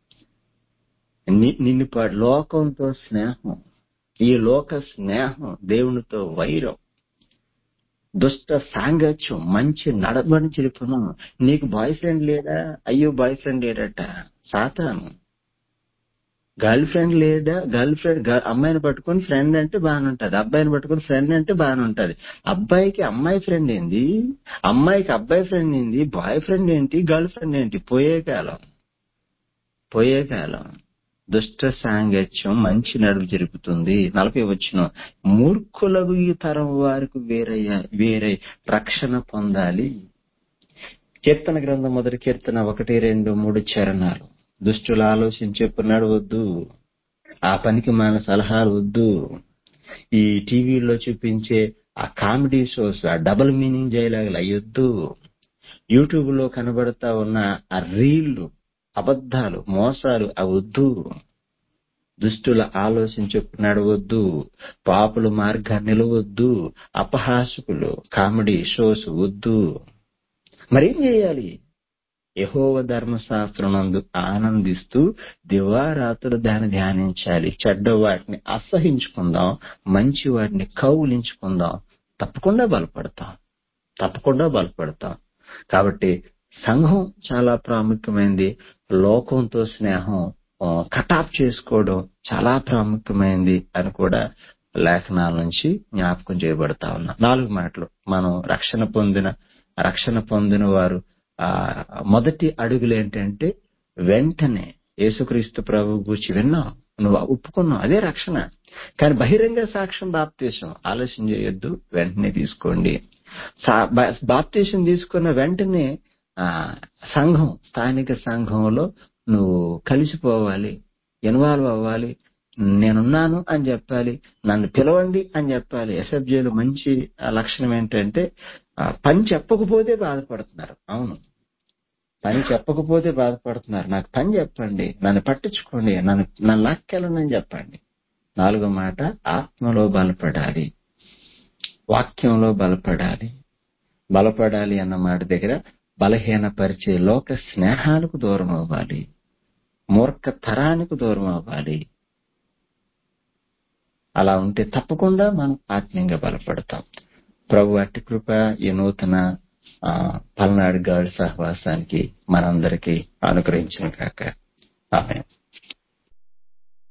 ని- నిన్ను పాడు లోకంతో స్నేహం ఈ లోక స్నేహం దేవునితో వైరం దుష్ట సాంగత్యం మంచి నడబడి చెలుపును నీకు బాయ్ ఫ్రెండ్ లేడా అయ్యో బాయ్ ఫ్రెండ్ లేడట సాతాను గర్ల్ ఫ్రెండ్ లేదా గర్ల్ ఫ్రెండ్ అమ్మాయిని పట్టుకొని ఫ్రెండ్ అంటే బాగానే ఉంటది అబ్బాయిని పట్టుకొని ఫ్రెండ్ అంటే బాగానే ఉంటది అబ్బాయికి అమ్మాయి ఫ్రెండ్ ఏంది అమ్మాయికి అబ్బాయి ఫ్రెండ్ ఏంది బాయ్ ఫ్రెండ్ ఏంటి గర్ల్ ఫ్రెండ్ ఏంటి పోయే కాలం పోయే కాలం దుష్ట సాంగత్యం మంచి నడుపు జరుపుతుంది నలభై వచ్చిన మూర్ఖులకు ఈ తరం వారికి వేరయ్య వేరే రక్షణ పొందాలి కీర్తన గ్రంథం మొదటి కీర్తన ఒకటి రెండు మూడు చరణాలు దుష్టులు ఆలోచించే నడవద్దు ఆ పనికి మన సలహాలు వద్దు ఈ టీవీలో చూపించే ఆ కామెడీ షోస్ ఆ డబుల్ మీనింగ్ చేయలాగలు అయ్యొద్దు యూట్యూబ్ లో కనబడతా ఉన్న ఆ రీళ్లు అబద్ధాలు మోసాలు అవద్దు దుష్టుల ఆలోచించు నడవద్దు పాపుల మార్గాన్ని నిలవద్దు అపహాసకులు కామెడీ షోస్ వద్దు మరేం చేయాలి యహోవ ధర్మశాస్త్రం నందు ఆనందిస్తూ దివారాత్రులు దాన్ని ధ్యానించాలి చెడ్డ వాటిని అసహించుకుందాం మంచి వాటిని కౌలించుకుందాం తప్పకుండా బలపడతాం తప్పకుండా బలపడతాం కాబట్టి సంఘం చాలా ప్రాముఖ్యమైనది లోకంతో స్నేహం ఆ, కటాప్ చేసుకోవడం చాలా ప్రాముఖ్యమైనది అని కూడా లేఖనాల నుంచి జ్ఞాపకం చేయబడతా ఉన్నా నాలుగు మాటలు మనం రక్షణ పొందిన రక్షణ పొందిన వారు ఆ మొదటి అడుగులు ఏంటంటే వెంటనే యేసుక్రీస్తు ప్రభు గురించి విన్నావు నువ్వు ఒప్పుకున్నావు అదే రక్షణ కానీ బహిరంగ సాక్ష్యం బాప్తీసం ఆలోచన చేయొద్దు వెంటనే తీసుకోండి సా- బా- బాప్తీసం తీసుకున్న వెంటనే ఆ సంఘం స్థానిక సంఘంలో నువ్వు కలిసిపోవాలి ఇన్వాల్వ్ అవ్వాలి నేనున్నాను అని చెప్పాలి నన్ను పిలవండి అని చెప్పాలి ఎస్ఎఫ్జేలో మంచి ఆ లక్షణం ఏంటంటే ఆ, పని చెప్పకపోతే బాధపడుతున్నారు అవును పని చెప్పకపోతే బాధపడుతున్నారు నాకు పని చెప్పండి నన్ను పట్టించుకోండి నన్ను నన్ను లాక్కెళ్ళనని చెప్పండి నాలుగో మాట ఆత్మలో బలపడాలి వాక్యంలో బలపడాలి బలపడాలి అన్న మాట దగ్గర బలహీనపరిచే లోక స్నేహాలకు దూరం అవ్వాలి మూర్ఖ తరానికి దూరం అవ్వాలి అలా ఉంటే తప్పకుండా మనం ఆత్మీయంగా బలపడతాం ప్రభు అట్టి కృప ఈ నూతన ఆ, పల్నాడు గాడి సహవాసానికి మనందరికీ అనుగ్రహించిన కాక ఆమె